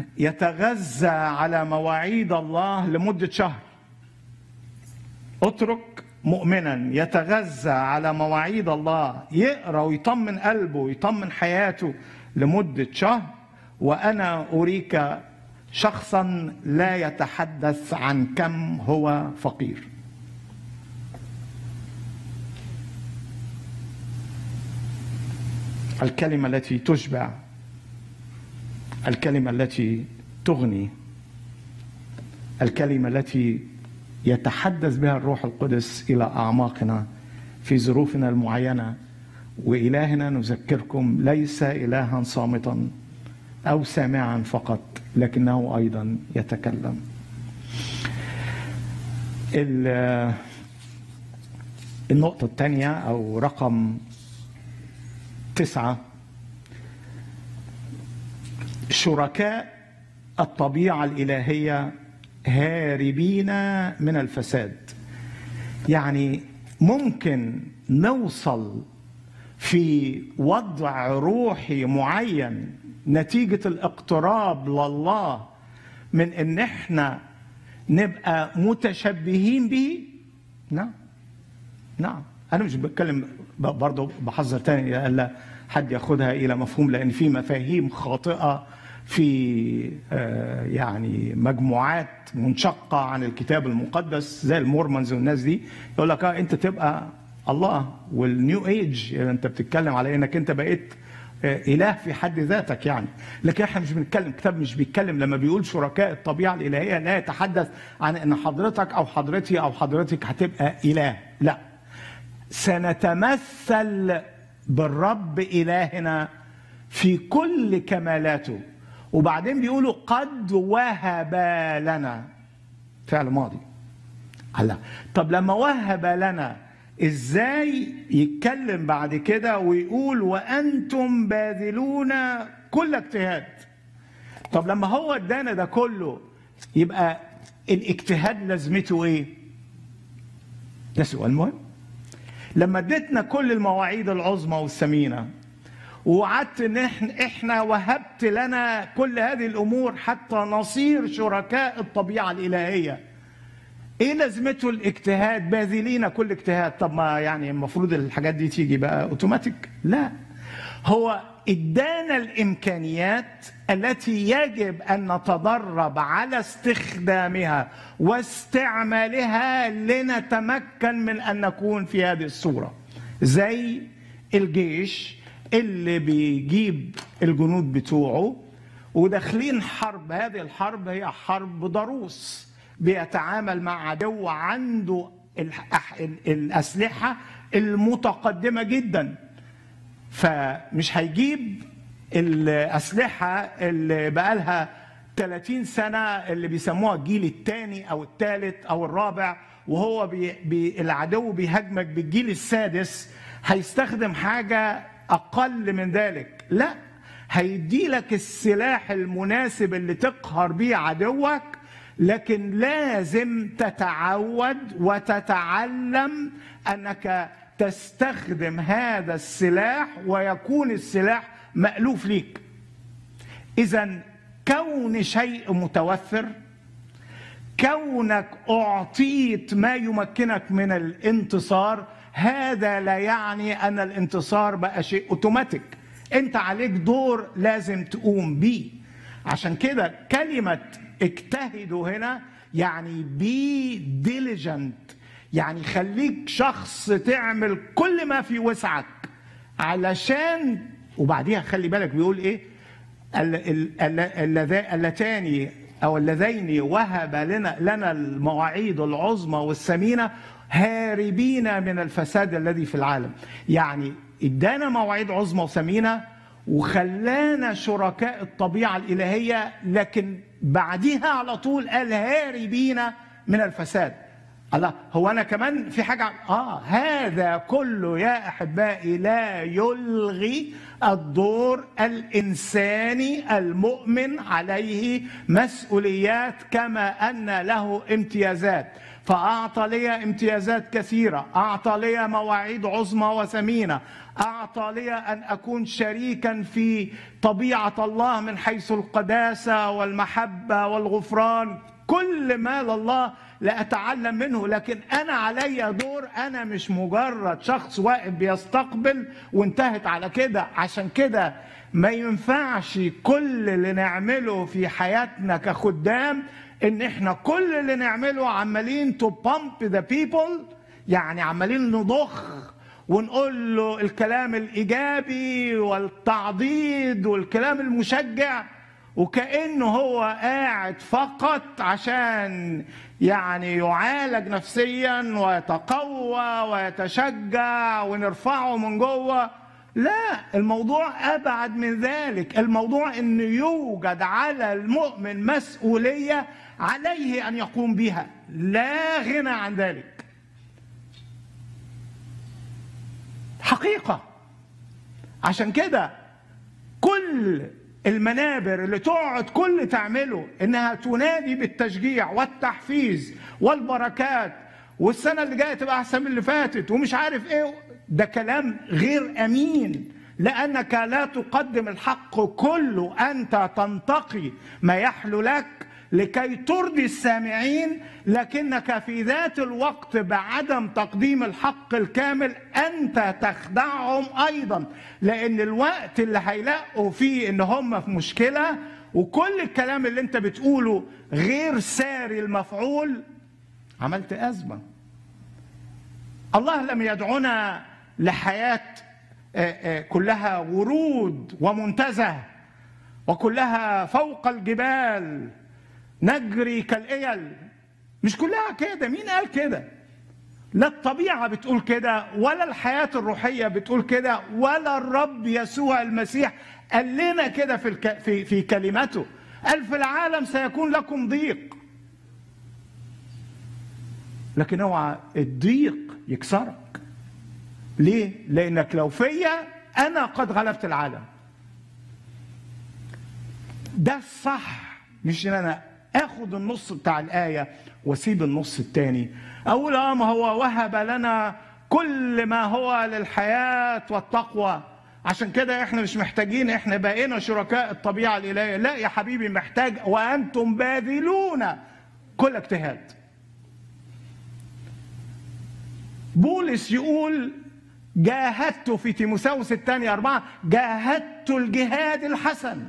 يتغذى على مواعيد الله لمده شهر اترك مؤمنا يتغذى على مواعيد الله يقرا ويطمن قلبه ويطمن حياته لمده شهر وانا اريك شخصا لا يتحدث عن كم هو فقير الكلمه التي تشبع الكلمه التي تغني الكلمه التي يتحدث بها الروح القدس الى اعماقنا في ظروفنا المعينه والهنا نذكركم ليس الها صامتا او سامعا فقط لكنه ايضا يتكلم النقطه الثانيه او رقم تسعه شركاء الطبيعه الالهيه هاربين من الفساد يعني ممكن نوصل في وضع روحي معين نتيجة الاقتراب لله من ان احنا نبقى متشبهين به نعم نعم انا مش بتكلم برضه بحذر تاني الا حد ياخدها الى مفهوم لان في مفاهيم خاطئه في يعني مجموعات منشقه عن الكتاب المقدس زي المورمونز والناس دي يقول لك اه انت تبقى الله والنيو ايج انت بتتكلم على انك انت بقيت اله في حد ذاتك يعني لكن احنا مش بنتكلم الكتاب مش بيتكلم لما بيقول شركاء الطبيعه الالهيه لا يتحدث عن ان حضرتك او حضرتي او حضرتك هتبقى اله لا سنتمثل بالرب الهنا في كل كمالاته وبعدين بيقولوا قد وهب لنا فعل ماضي الله طب لما وهب لنا ازاي يتكلم بعد كده ويقول وانتم باذلون كل اجتهاد طب لما هو ادانا ده كله يبقى الاجتهاد لازمته ايه ده سؤال مهم لما اديتنا كل المواعيد العظمى والثمينه ووعدت ان احنا احنا وهبت لنا كل هذه الامور حتى نصير شركاء الطبيعه الالهيه ايه لازمته الاجتهاد باذلين كل اجتهاد طب ما يعني المفروض الحاجات دي تيجي بقى اوتوماتيك لا هو ادانا الامكانيات التي يجب ان نتدرب على استخدامها واستعمالها لنتمكن من ان نكون في هذه الصوره زي الجيش اللي بيجيب الجنود بتوعه وداخلين حرب هذه الحرب هي حرب ضروس بيتعامل مع عدو عنده الأسلحة المتقدمة جدا فمش هيجيب الأسلحة اللي بقالها 30 سنة اللي بيسموها الجيل الثاني أو الثالث أو الرابع وهو بي بي العدو بيهاجمك بالجيل السادس هيستخدم حاجة أقل من ذلك لا هيدي لك السلاح المناسب اللي تقهر بيه عدوك لكن لازم تتعود وتتعلم انك تستخدم هذا السلاح ويكون السلاح مألوف ليك اذا كون شيء متوفر كونك اعطيت ما يمكنك من الانتصار هذا لا يعني ان الانتصار بقى شيء اوتوماتيك انت عليك دور لازم تقوم بيه عشان كده كلمه اجتهدوا هنا يعني بي ديليجنت يعني خليك شخص تعمل كل ما في وسعك علشان وبعديها خلي بالك بيقول ايه اللتان او اللذين وهب لنا لنا المواعيد العظمى والثمينه هاربين من الفساد الذي في العالم يعني ادانا مواعيد عظمى وثمينه وخلانا شركاء الطبيعه الالهيه لكن بعديها على طول قال هاربين من الفساد الله هو انا كمان في حاجه اه هذا كله يا احبائي لا يلغي الدور الانساني المؤمن عليه مسؤوليات كما ان له امتيازات فاعطى لي امتيازات كثيره اعطى لي مواعيد عظمى وثمينه اعطى لي ان اكون شريكا في طبيعه الله من حيث القداسه والمحبه والغفران كل ما لله لاتعلم منه لكن انا علي دور انا مش مجرد شخص واقف بيستقبل وانتهت على كده عشان كده ما ينفعش كل اللي نعمله في حياتنا كخدام ان احنا كل اللي نعمله عمالين تو بامب ذا بيبل يعني عمالين نضخ ونقول له الكلام الايجابي والتعضيد والكلام المشجع وكانه هو قاعد فقط عشان يعني يعالج نفسيا ويتقوى ويتشجع ونرفعه من جوه لا الموضوع ابعد من ذلك الموضوع ان يوجد على المؤمن مسؤوليه عليه ان يقوم بها لا غنى عن ذلك حقيقه عشان كده كل المنابر اللي تقعد كل تعمله انها تنادي بالتشجيع والتحفيز والبركات والسنه اللي جايه تبقى احسن من اللي فاتت ومش عارف ايه ده كلام غير امين لانك لا تقدم الحق كله انت تنتقي ما يحلو لك لكي ترضي السامعين لكنك في ذات الوقت بعدم تقديم الحق الكامل انت تخدعهم ايضا لان الوقت اللي هيلاقوا فيه ان هم في مشكله وكل الكلام اللي انت بتقوله غير ساري المفعول عملت ازمه الله لم يدعنا لحياه كلها ورود ومنتزه وكلها فوق الجبال نجري كالايل مش كلها كده مين قال كده لا الطبيعه بتقول كده ولا الحياه الروحيه بتقول كده ولا الرب يسوع المسيح قال لنا كده في الك... في في كلمته قال في العالم سيكون لكم ضيق لكن اوعى الضيق يكسرك ليه لانك لو فيا انا قد غلبت العالم ده الصح مش ان انا اخد النص بتاع الايه واسيب النص التاني اقول اه ما هو وهب لنا كل ما هو للحياه والتقوى عشان كده احنا مش محتاجين احنا بقينا شركاء الطبيعه الالهيه لا يا حبيبي محتاج وانتم باذلون كل اجتهاد بولس يقول جاهدت في تيموساوس الثانية أربعة جاهدت الجهاد الحسن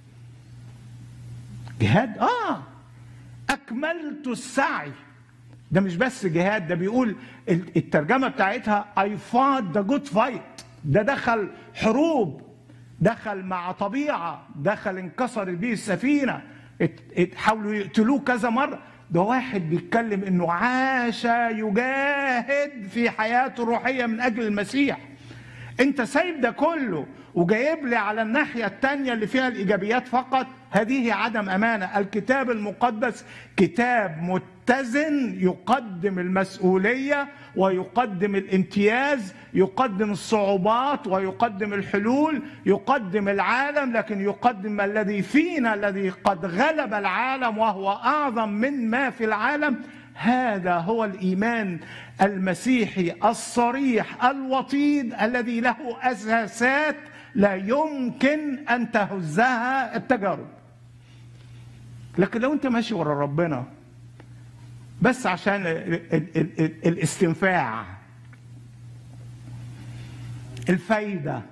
جهاد آه أكملت السعي ده مش بس جهاد ده بيقول الترجمة بتاعتها I fought the good fight ده دخل حروب دخل مع طبيعة دخل انكسرت بيه السفينة حاولوا يقتلوه كذا مرة ده واحد بيتكلم انه عاش يجاهد في حياته الروحيه من اجل المسيح انت سايب ده كله وجايب لي على الناحيه الثانيه اللي فيها الايجابيات فقط هذه عدم امانه الكتاب المقدس كتاب متزن يقدم المسؤوليه ويقدم الامتياز يقدم الصعوبات ويقدم الحلول يقدم العالم لكن يقدم الذي فينا الذي قد غلب العالم وهو اعظم من ما في العالم هذا هو الايمان المسيحي الصريح الوطيد الذي له اساسات لا يمكن ان تهزها التجارب لكن لو انت ماشي ورا ربنا بس عشان ال ال ال الاستنفاع الفايدة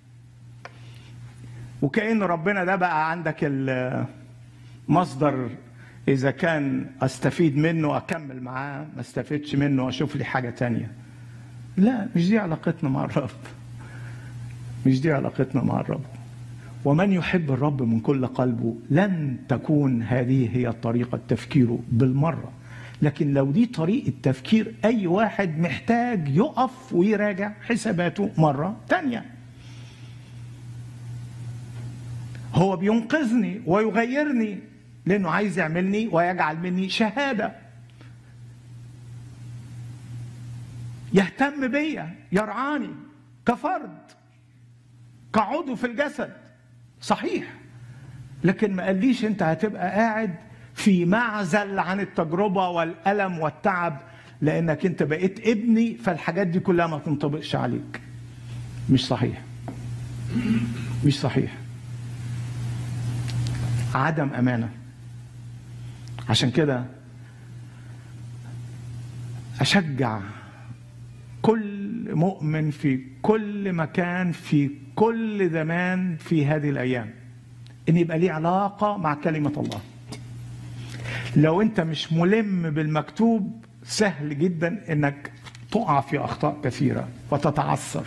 وكأن ربنا ده بقى عندك المصدر إذا كان أستفيد منه أكمل معاه ما استفدش منه أشوف لي حاجة تانية لا مش دي علاقتنا مع الرب مش دي علاقتنا مع الرب ومن يحب الرب من كل قلبه لن تكون هذه هي طريقة تفكيره بالمرة لكن لو دي طريقة تفكير أي واحد محتاج يقف ويراجع حساباته مرة تانية هو بينقذني ويغيرني لأنه عايز يعملني ويجعل مني شهادة يهتم بيا يرعاني كفرد كعضو في الجسد صحيح لكن ما قاليش انت هتبقى قاعد في معزل عن التجربه والالم والتعب لانك انت بقيت ابني فالحاجات دي كلها ما تنطبقش عليك مش صحيح مش صحيح عدم امانه عشان كده اشجع كل مؤمن في كل مكان في كل زمان في هذه الايام ان يبقى ليه علاقه مع كلمه الله لو انت مش ملم بالمكتوب سهل جدا انك تقع في اخطاء كثيره وتتعثر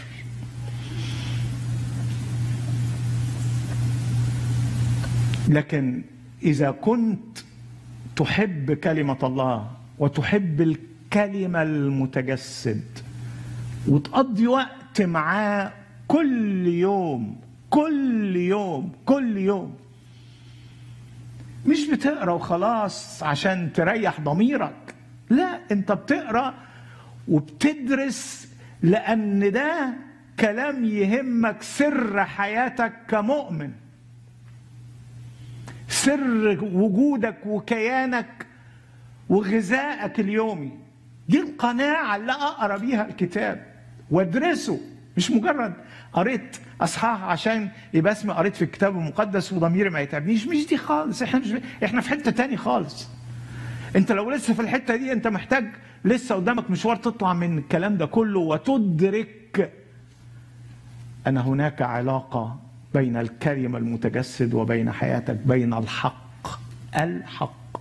لكن اذا كنت تحب كلمه الله وتحب الكلمه المتجسد وتقضي وقت معاه كل يوم كل يوم كل يوم مش بتقرا وخلاص عشان تريح ضميرك لا انت بتقرا وبتدرس لان ده كلام يهمك سر حياتك كمؤمن سر وجودك وكيانك وغذائك اليومي دي القناعة اللي أقرأ بيها الكتاب وادرسه مش مجرد قريت أصحاح عشان يبقى اسمي قريت في الكتاب المقدس وضميري ما يتعبنيش مش دي خالص احنا مش احنا في حتة تاني خالص انت لو لسه في الحتة دي انت محتاج لسه قدامك مشوار تطلع من الكلام ده كله وتدرك أن هناك علاقة بين الكلمة المتجسد وبين حياتك بين الحق الحق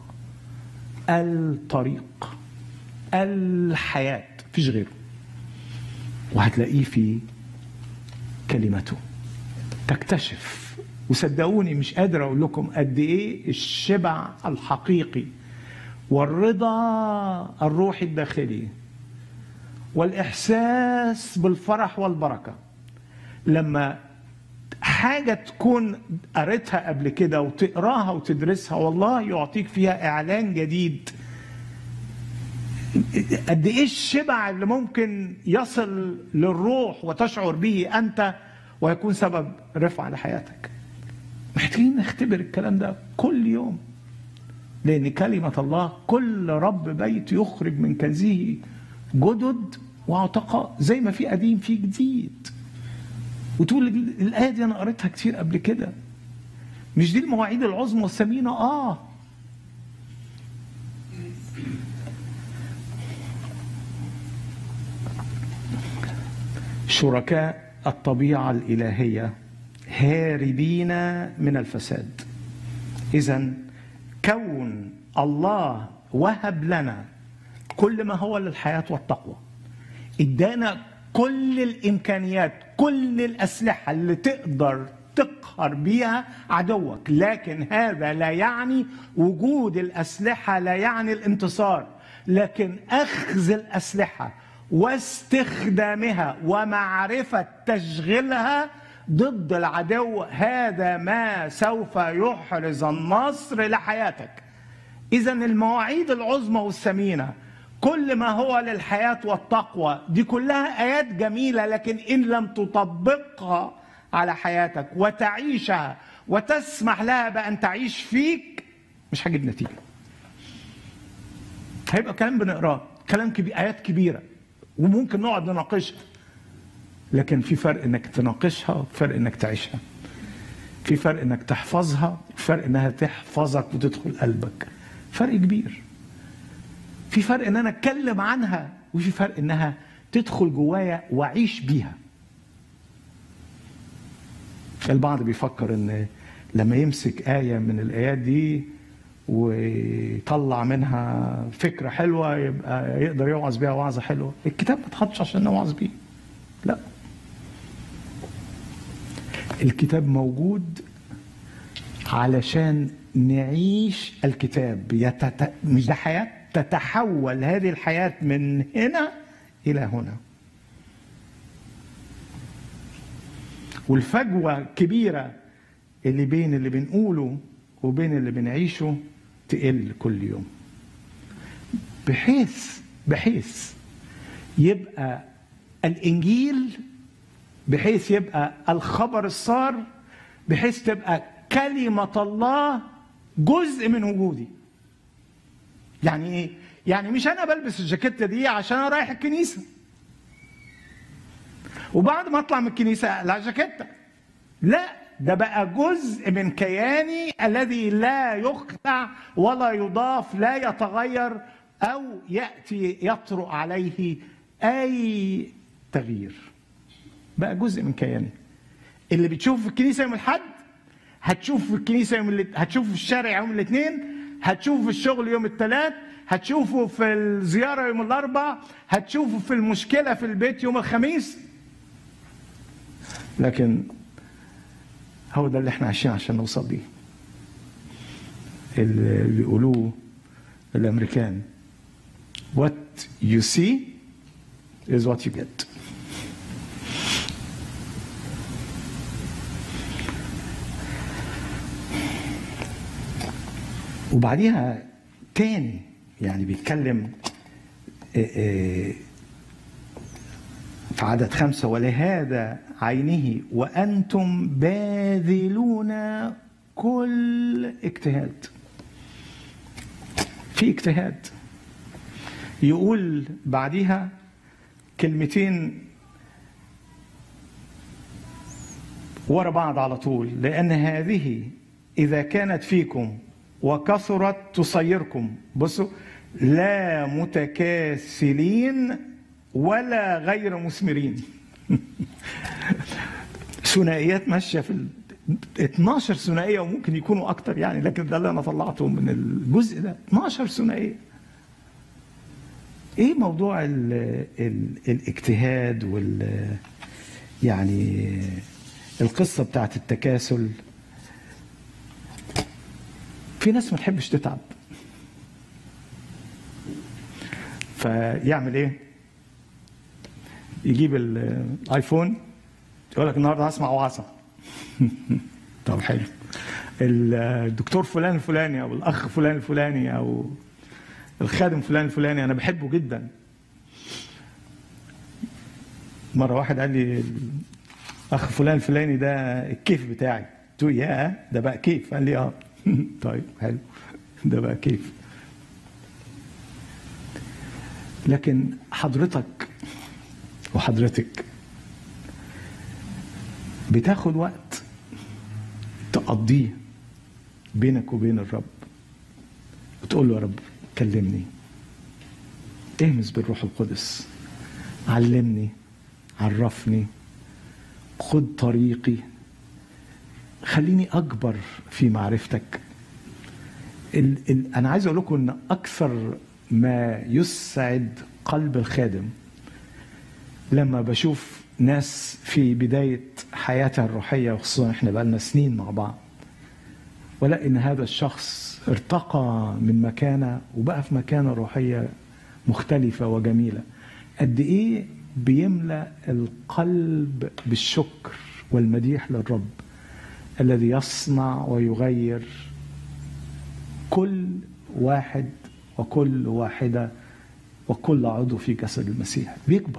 الطريق الحياة مفيش غيره وهتلاقيه في كلمته تكتشف وصدقوني مش قادر اقول لكم قد ايه الشبع الحقيقي والرضا الروحي الداخلي والاحساس بالفرح والبركه لما حاجه تكون قريتها قبل كده وتقراها وتدرسها والله يعطيك فيها اعلان جديد قد ايه الشبع اللي ممكن يصل للروح وتشعر به انت ويكون سبب رفعه لحياتك محتاجين نختبر الكلام ده كل يوم لان كلمه الله كل رب بيت يخرج من كنزه جدد وعتقاء زي ما في قديم في جديد وتقول الايه دي انا قريتها كتير قبل كده مش دي المواعيد العظمى والثمينه اه شركاء الطبيعه الالهيه هاربين من الفساد اذا كون الله وهب لنا كل ما هو للحياه والتقوى ادانا كل الامكانيات كل الاسلحه اللي تقدر تقهر بيها عدوك لكن هذا لا يعني وجود الاسلحه لا يعني الانتصار لكن اخذ الاسلحه واستخدامها ومعرفه تشغيلها ضد العدو هذا ما سوف يحرز النصر لحياتك اذا المواعيد العظمى والثمينه كل ما هو للحياة والتقوى دي كلها آيات جميلة لكن إن لم تطبقها على حياتك وتعيشها وتسمح لها بأن تعيش فيك مش هجيب نتيجة هيبقى كلام بنقراه كلام كبير آيات كبيرة وممكن نقعد نناقشها لكن في فرق انك تناقشها وفرق انك تعيشها في فرق انك تحفظها وفرق انها تحفظك وتدخل قلبك فرق كبير في فرق ان انا اتكلم عنها وفي فرق انها تدخل جوايا واعيش بيها البعض بيفكر ان لما يمسك آية من الآيات دي ويطلع منها فكرة حلوة يبقى يقدر يوعظ بيها وعظة حلوة الكتاب ما اتحطش عشان نوعظ بيه لا الكتاب موجود علشان نعيش الكتاب يتت... مش ده حياه تتحول هذه الحياة من هنا إلى هنا والفجوة كبيرة اللي بين اللي بنقوله وبين اللي بنعيشه تقل كل يوم بحيث بحيث يبقى الإنجيل بحيث يبقى الخبر السار بحيث تبقى كلمة الله جزء من وجودي يعني ايه؟ يعني مش انا بلبس الجاكيته دي عشان انا رايح الكنيسه. وبعد ما اطلع من الكنيسه اقلع جاكيته. لا ده بقى جزء من كياني الذي لا يخلع ولا يضاف لا يتغير او ياتي يطرق عليه اي تغيير بقى جزء من كياني اللي بتشوفه في الكنيسه يوم الاحد هتشوفه في الكنيسه يوم اللي... هتشوفه في الشارع يوم الاثنين هتشوفه في الشغل يوم الثلاث هتشوفه في الزياره يوم الاربع هتشوفه في المشكله في البيت يوم الخميس لكن هو ده اللي احنا عايشين عشان نوصل ليه اللي بيقولوه الامريكان what you see is what you get وبعديها تاني يعني بيتكلم آه، آه، في عدد خمسة ولهذا عينه وأنتم باذلون كل اجتهاد في اجتهاد يقول بعديها كلمتين ورا بعض على طول لأن هذه إذا كانت فيكم وكثرت تصيركم بصوا لا متكاسلين ولا غير مثمرين ثنائيات ماشيه في ال 12 ثنائيه وممكن يكونوا اكتر يعني لكن ده اللي انا طلعته من الجزء ده 12 ثنائيه ايه موضوع ال ال الاجتهاد وال يعني القصه بتاعت التكاسل في ناس ما تحبش تتعب فيعمل ايه يجيب الايفون يقول لك النهارده هسمع وعظه طب حلو الدكتور فلان الفلاني او الاخ فلان الفلاني او الخادم فلان الفلاني انا بحبه جدا مره واحد قال لي الاخ فلان الفلاني ده الكيف بتاعي قلت له يا ده بقى كيف قال لي اه طيب حلو ده بقى كيف لكن حضرتك وحضرتك بتاخد وقت تقضيه بينك وبين الرب وتقول له يا رب كلمني اهمس بالروح القدس علمني عرفني خد طريقي خليني اكبر في معرفتك ال ال انا عايز اقول لكم ان اكثر ما يسعد قلب الخادم لما بشوف ناس في بداية حياتها الروحية وخصوصا احنا بقالنا سنين مع بعض ولا ان هذا الشخص ارتقى من مكانة وبقى في مكانة روحية مختلفة وجميلة قد ايه بيملأ القلب بالشكر والمديح للرب الذي يصنع ويغير كل واحد وكل واحدة وكل عضو في جسد المسيح بيكبر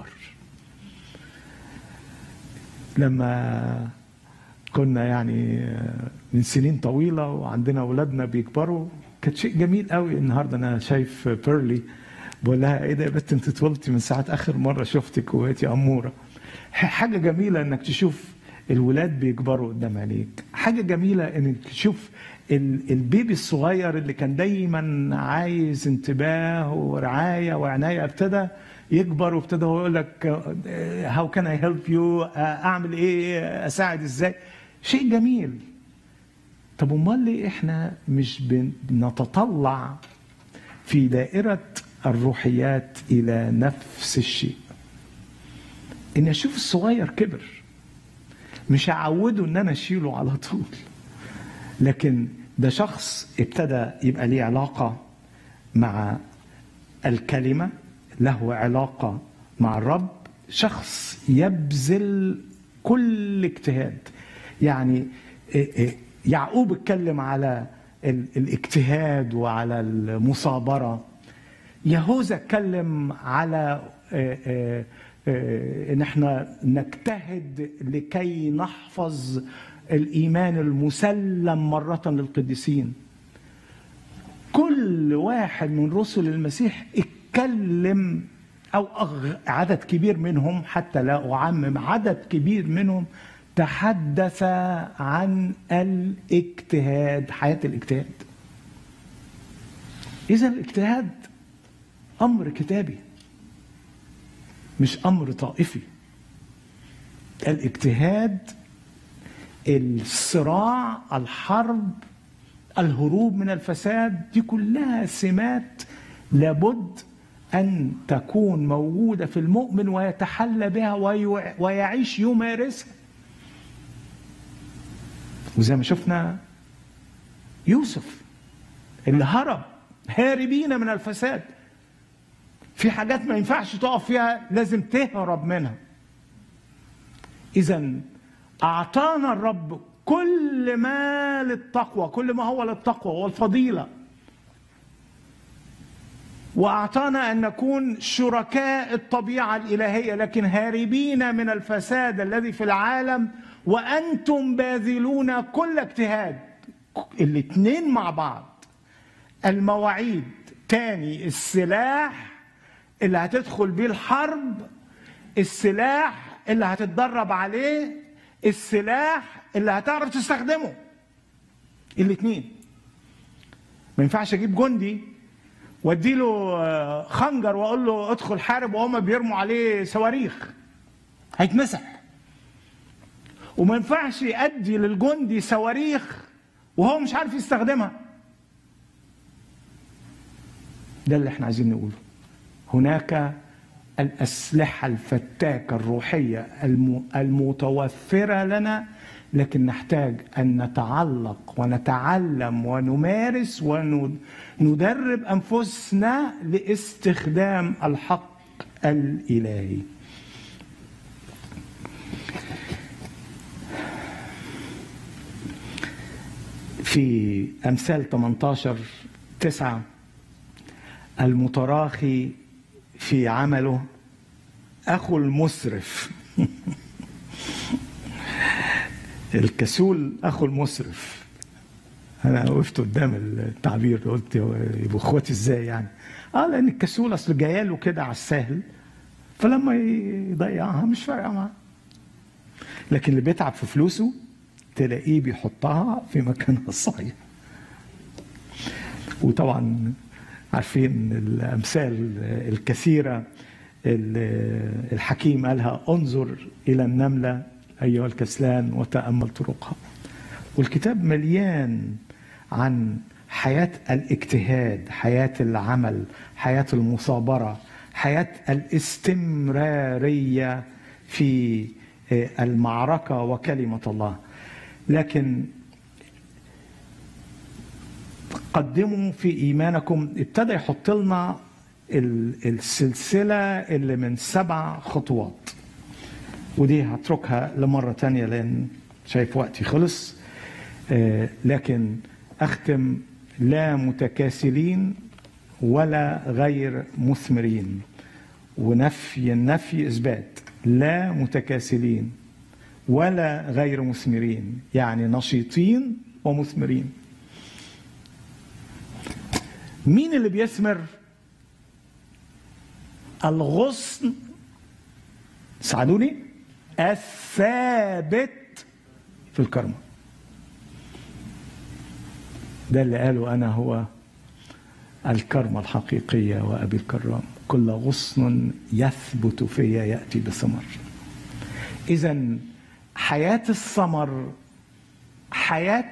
لما كنا يعني من سنين طويلة وعندنا أولادنا بيكبروا كانت شيء جميل قوي النهاردة أنا شايف بيرلي بقول لها ايه ده يا بنت انت اتولدتي من ساعة آخر مرة شفتك وبقيتي أمورة حاجة جميلة إنك تشوف الولاد بيكبروا قدام عينيك حاجة جميلة إنك تشوف البيبي الصغير اللي كان دايما عايز انتباه ورعاية وعناية ابتدى يكبر وابتدى هو يقول لك هاو كان اي هيلب يو اعمل ايه اساعد ازاي شيء جميل طب امال ليه احنا مش بنتطلع في دائره الروحيات الى نفس الشيء اني اشوف الصغير كبر مش هعوده ان انا اشيله على طول لكن ده شخص ابتدى يبقى ليه علاقه مع الكلمه له علاقة مع الرب شخص يبذل كل اجتهاد يعني يعقوب اتكلم على الاجتهاد وعلى المصابرة يهوذا اتكلم على ان احنا نجتهد لكي نحفظ الايمان المسلم مرة للقديسين كل واحد من رسل المسيح اتكلم او أغ... عدد كبير منهم حتى لا اعمم عدد كبير منهم تحدث عن الاجتهاد حياه الاجتهاد اذا الاجتهاد امر كتابي مش امر طائفي الاجتهاد الصراع الحرب الهروب من الفساد دي كلها سمات لابد ان تكون موجوده في المؤمن ويتحلى بها ويعيش يمارسها وزي ما شفنا يوسف اللي هرب هاربين من الفساد في حاجات ما ينفعش تقف فيها لازم تهرب منها اذا اعطانا الرب كل ما للتقوى كل ما هو للتقوى والفضيله واعطانا ان نكون شركاء الطبيعه الالهيه لكن هاربين من الفساد الذي في العالم وانتم باذلون كل اجتهاد الاثنين مع بعض المواعيد تاني السلاح اللي هتدخل بيه الحرب السلاح اللي هتتدرب عليه السلاح اللي هتعرف تستخدمه الاثنين ما ينفعش اجيب جندي واديله خنجر واقول له ادخل حارب وهم بيرموا عليه صواريخ هيتمسح وما ينفعش ادي للجندي صواريخ وهو مش عارف يستخدمها ده اللي احنا عايزين نقوله هناك الأسلحة الفتاكة الروحية المتوفرة لنا لكن نحتاج أن نتعلق ونتعلم ونمارس وندرب أنفسنا لاستخدام الحق الإلهي في أمثال 18 تسعة المتراخي في عمله اخو المسرف الكسول اخو المسرف انا وقفت قدام التعبير قلت يبقوا اخواتي ازاي يعني اه لان الكسول اصل جايه كده على السهل فلما يضيعها مش فارقه معاه لكن اللي بيتعب في فلوسه تلاقيه بيحطها في مكانها الصحيح وطبعا عارفين الامثال الكثيره الحكيم قالها انظر الى النمله ايها الكسلان وتامل طرقها والكتاب مليان عن حياه الاجتهاد حياه العمل حياه المثابره حياه الاستمراريه في المعركه وكلمه الله لكن قدموا في ايمانكم ابتدى يحط لنا السلسله اللي من سبع خطوات ودي هتركها لمره تانية لان شايف وقتي خلص لكن اختم لا متكاسلين ولا غير مثمرين ونفي النفي اثبات لا متكاسلين ولا غير مثمرين يعني نشيطين ومثمرين مين اللي بيثمر الغصن ساعدوني الثابت في الكرمة ده اللي قاله أنا هو الكرمة الحقيقية وأبي الكرام كل غصن يثبت فيا يأتي بثمر إذا حياة الثمر حياة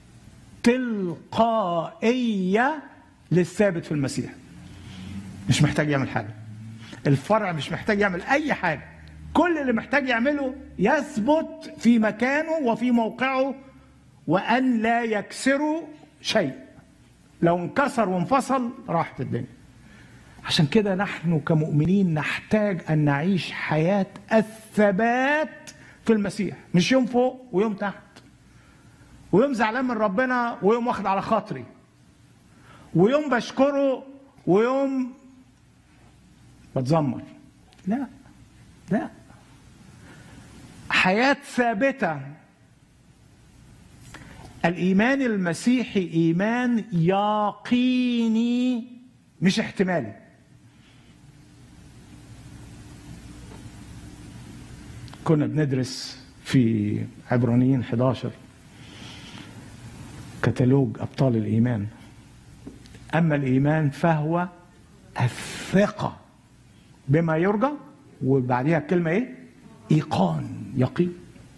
تلقائية للثابت في المسيح مش محتاج يعمل حاجة الفرع مش محتاج يعمل أي حاجة كل اللي محتاج يعمله يثبت في مكانه وفي موقعه وأن لا يكسروا شيء لو انكسر وانفصل راحت الدنيا عشان كده نحن كمؤمنين نحتاج أن نعيش حياة الثبات في المسيح مش يوم فوق ويوم تحت ويوم زعلان من ربنا ويوم واخد على خاطري ويوم بشكره ويوم بتذمر لا لا حياة ثابتة الإيمان المسيحي إيمان يقيني مش احتمالي كنا بندرس في عبرانيين 11 كتالوج أبطال الإيمان أما الإيمان فهو الثقة بما يرجى وبعديها الكلمة ايه إيقان يقين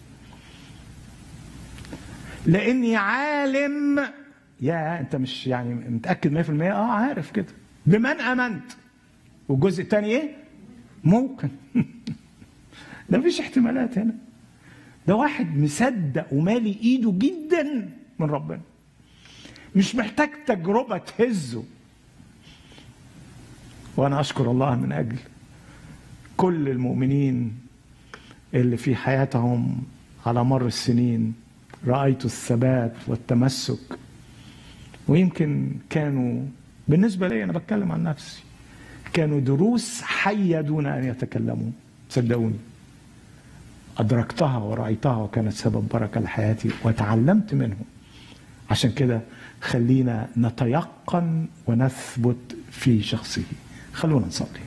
لاني عالم يا انت مش يعني متاكد 100% اه عارف كده بمن امنت والجزء الثاني ايه ممكن ده مفيش احتمالات هنا ده واحد مصدق ومالي ايده جدا من ربنا مش محتاج تجربه تهزه وانا اشكر الله من اجل كل المؤمنين اللي في حياتهم على مر السنين رأيت الثبات والتمسك ويمكن كانوا بالنسبة لي أنا بتكلم عن نفسي كانوا دروس حية دون أن يتكلموا صدقوني أدركتها ورأيتها وكانت سبب بركة لحياتي وتعلمت منهم عشان كده خلينا نتيقن ونثبت في شخصه خلونا نصلي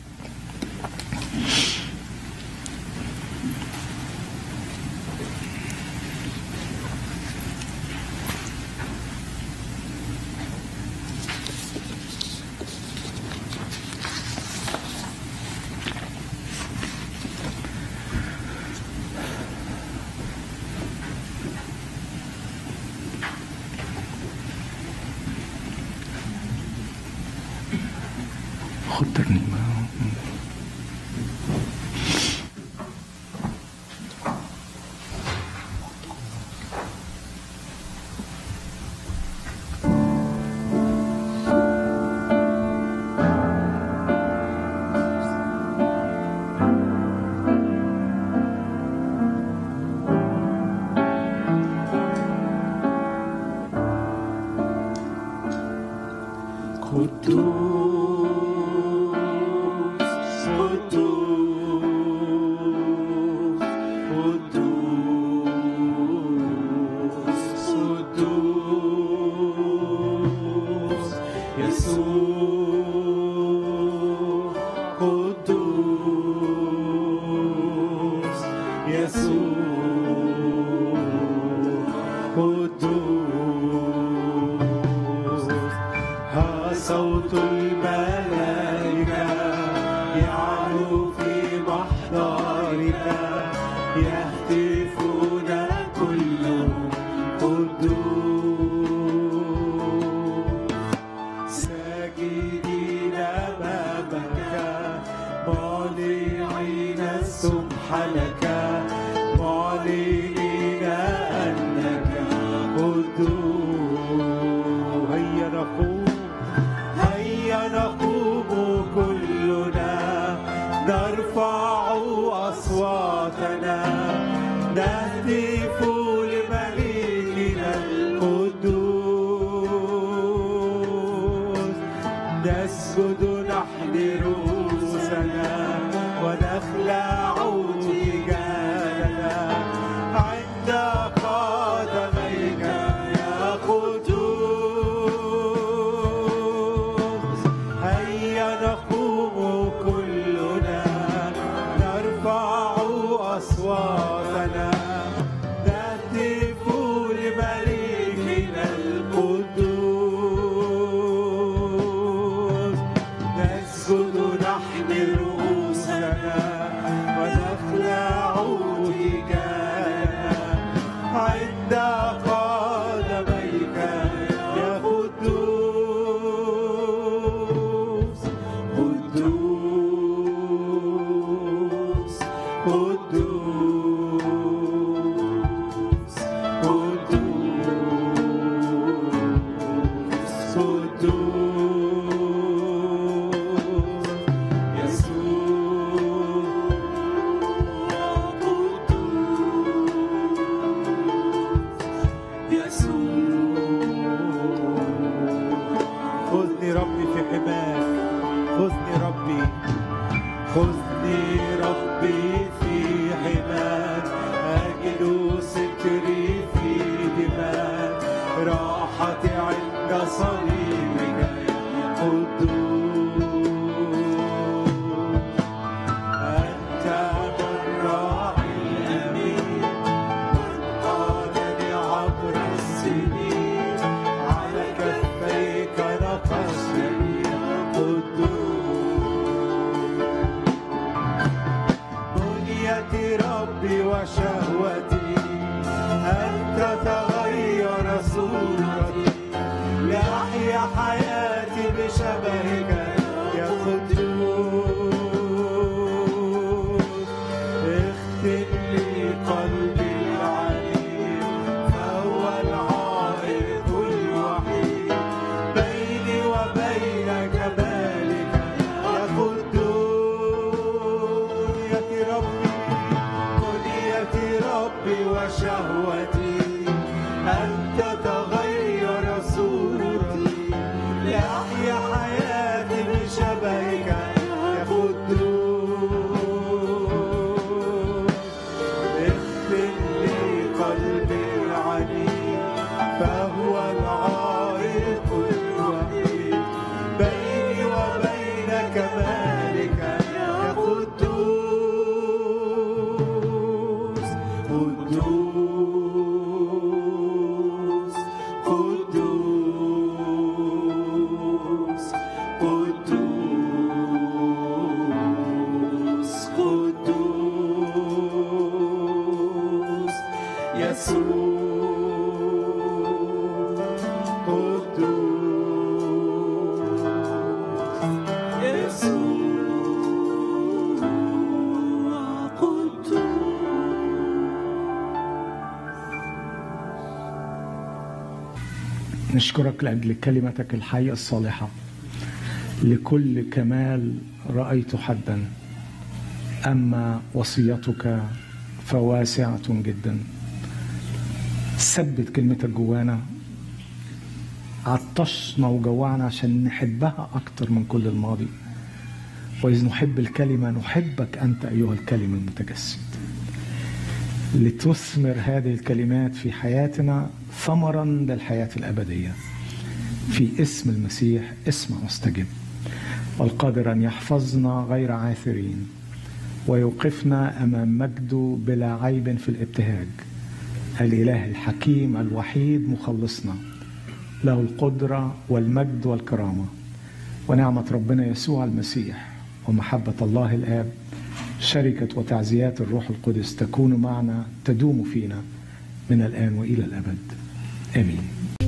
خد ترنيمة قدوس قدوس قدوس قدوس يسوع قدوس يسوع قدوس ها صوت الملائكة يعلو في محضرك يهتفون كلهم قدوس ساجدين أمامك معلنين السبح لك معلنين أنك قدوس هيا نقوم هيا نقوم كلنا نرفع أصواتنا نهتف لمليكنا القدوس نسجد نحن رؤوسنا ونخلع تجاهنا عند قدميك يا قدوس هيا نقوم كلنا نرفع أصواتنا نهتف لمليكنا القدوس نسجد نحن رؤوسنا ونخلع تجاهنا عند قدميك يا قدوس قدوس قدوس وشهوتي أن تتغير صورتي لأحيا حياتي بشبهك يا قدوس اختم لي قلبي العليم فهو العائق الوحيد بيني وبينك مالك يا قدوس يأتي ربي بنيتي ربي وشهوتي أن تتغير صورتي لأحيا حياتي بشبهك يا قدوس اغفر لي قلبي العنيد فهو العائق الوحيد بيني وبينك مالك يا قدوس قدوس قدوس قدوس قدوس يسوع قدوس يسوع قدوس نشكرك لأجل كلمتك الحية الصالحة لكل كمال رأيت حدا أما وصيتك فواسعة جدا ثبت كلمتك جوانا عطشنا وجوعنا عشان نحبها أكتر من كل الماضي وإذ نحب الكلمة نحبك أنت أيها الكلمة المتجسد لتثمر هذه الكلمات في حياتنا ثمرا للحياة الأبدية في اسم المسيح اسمع واستجب والقادر أن يحفظنا غير عاثرين ويوقفنا أمام مجده بلا عيب في الابتهاج الإله الحكيم الوحيد مخلصنا له القدرة والمجد والكرامة ونعمة ربنا يسوع المسيح ومحبة الله الآب شركة وتعزيات الروح القدس تكون معنا تدوم فينا من الآن وإلى الأبد آمين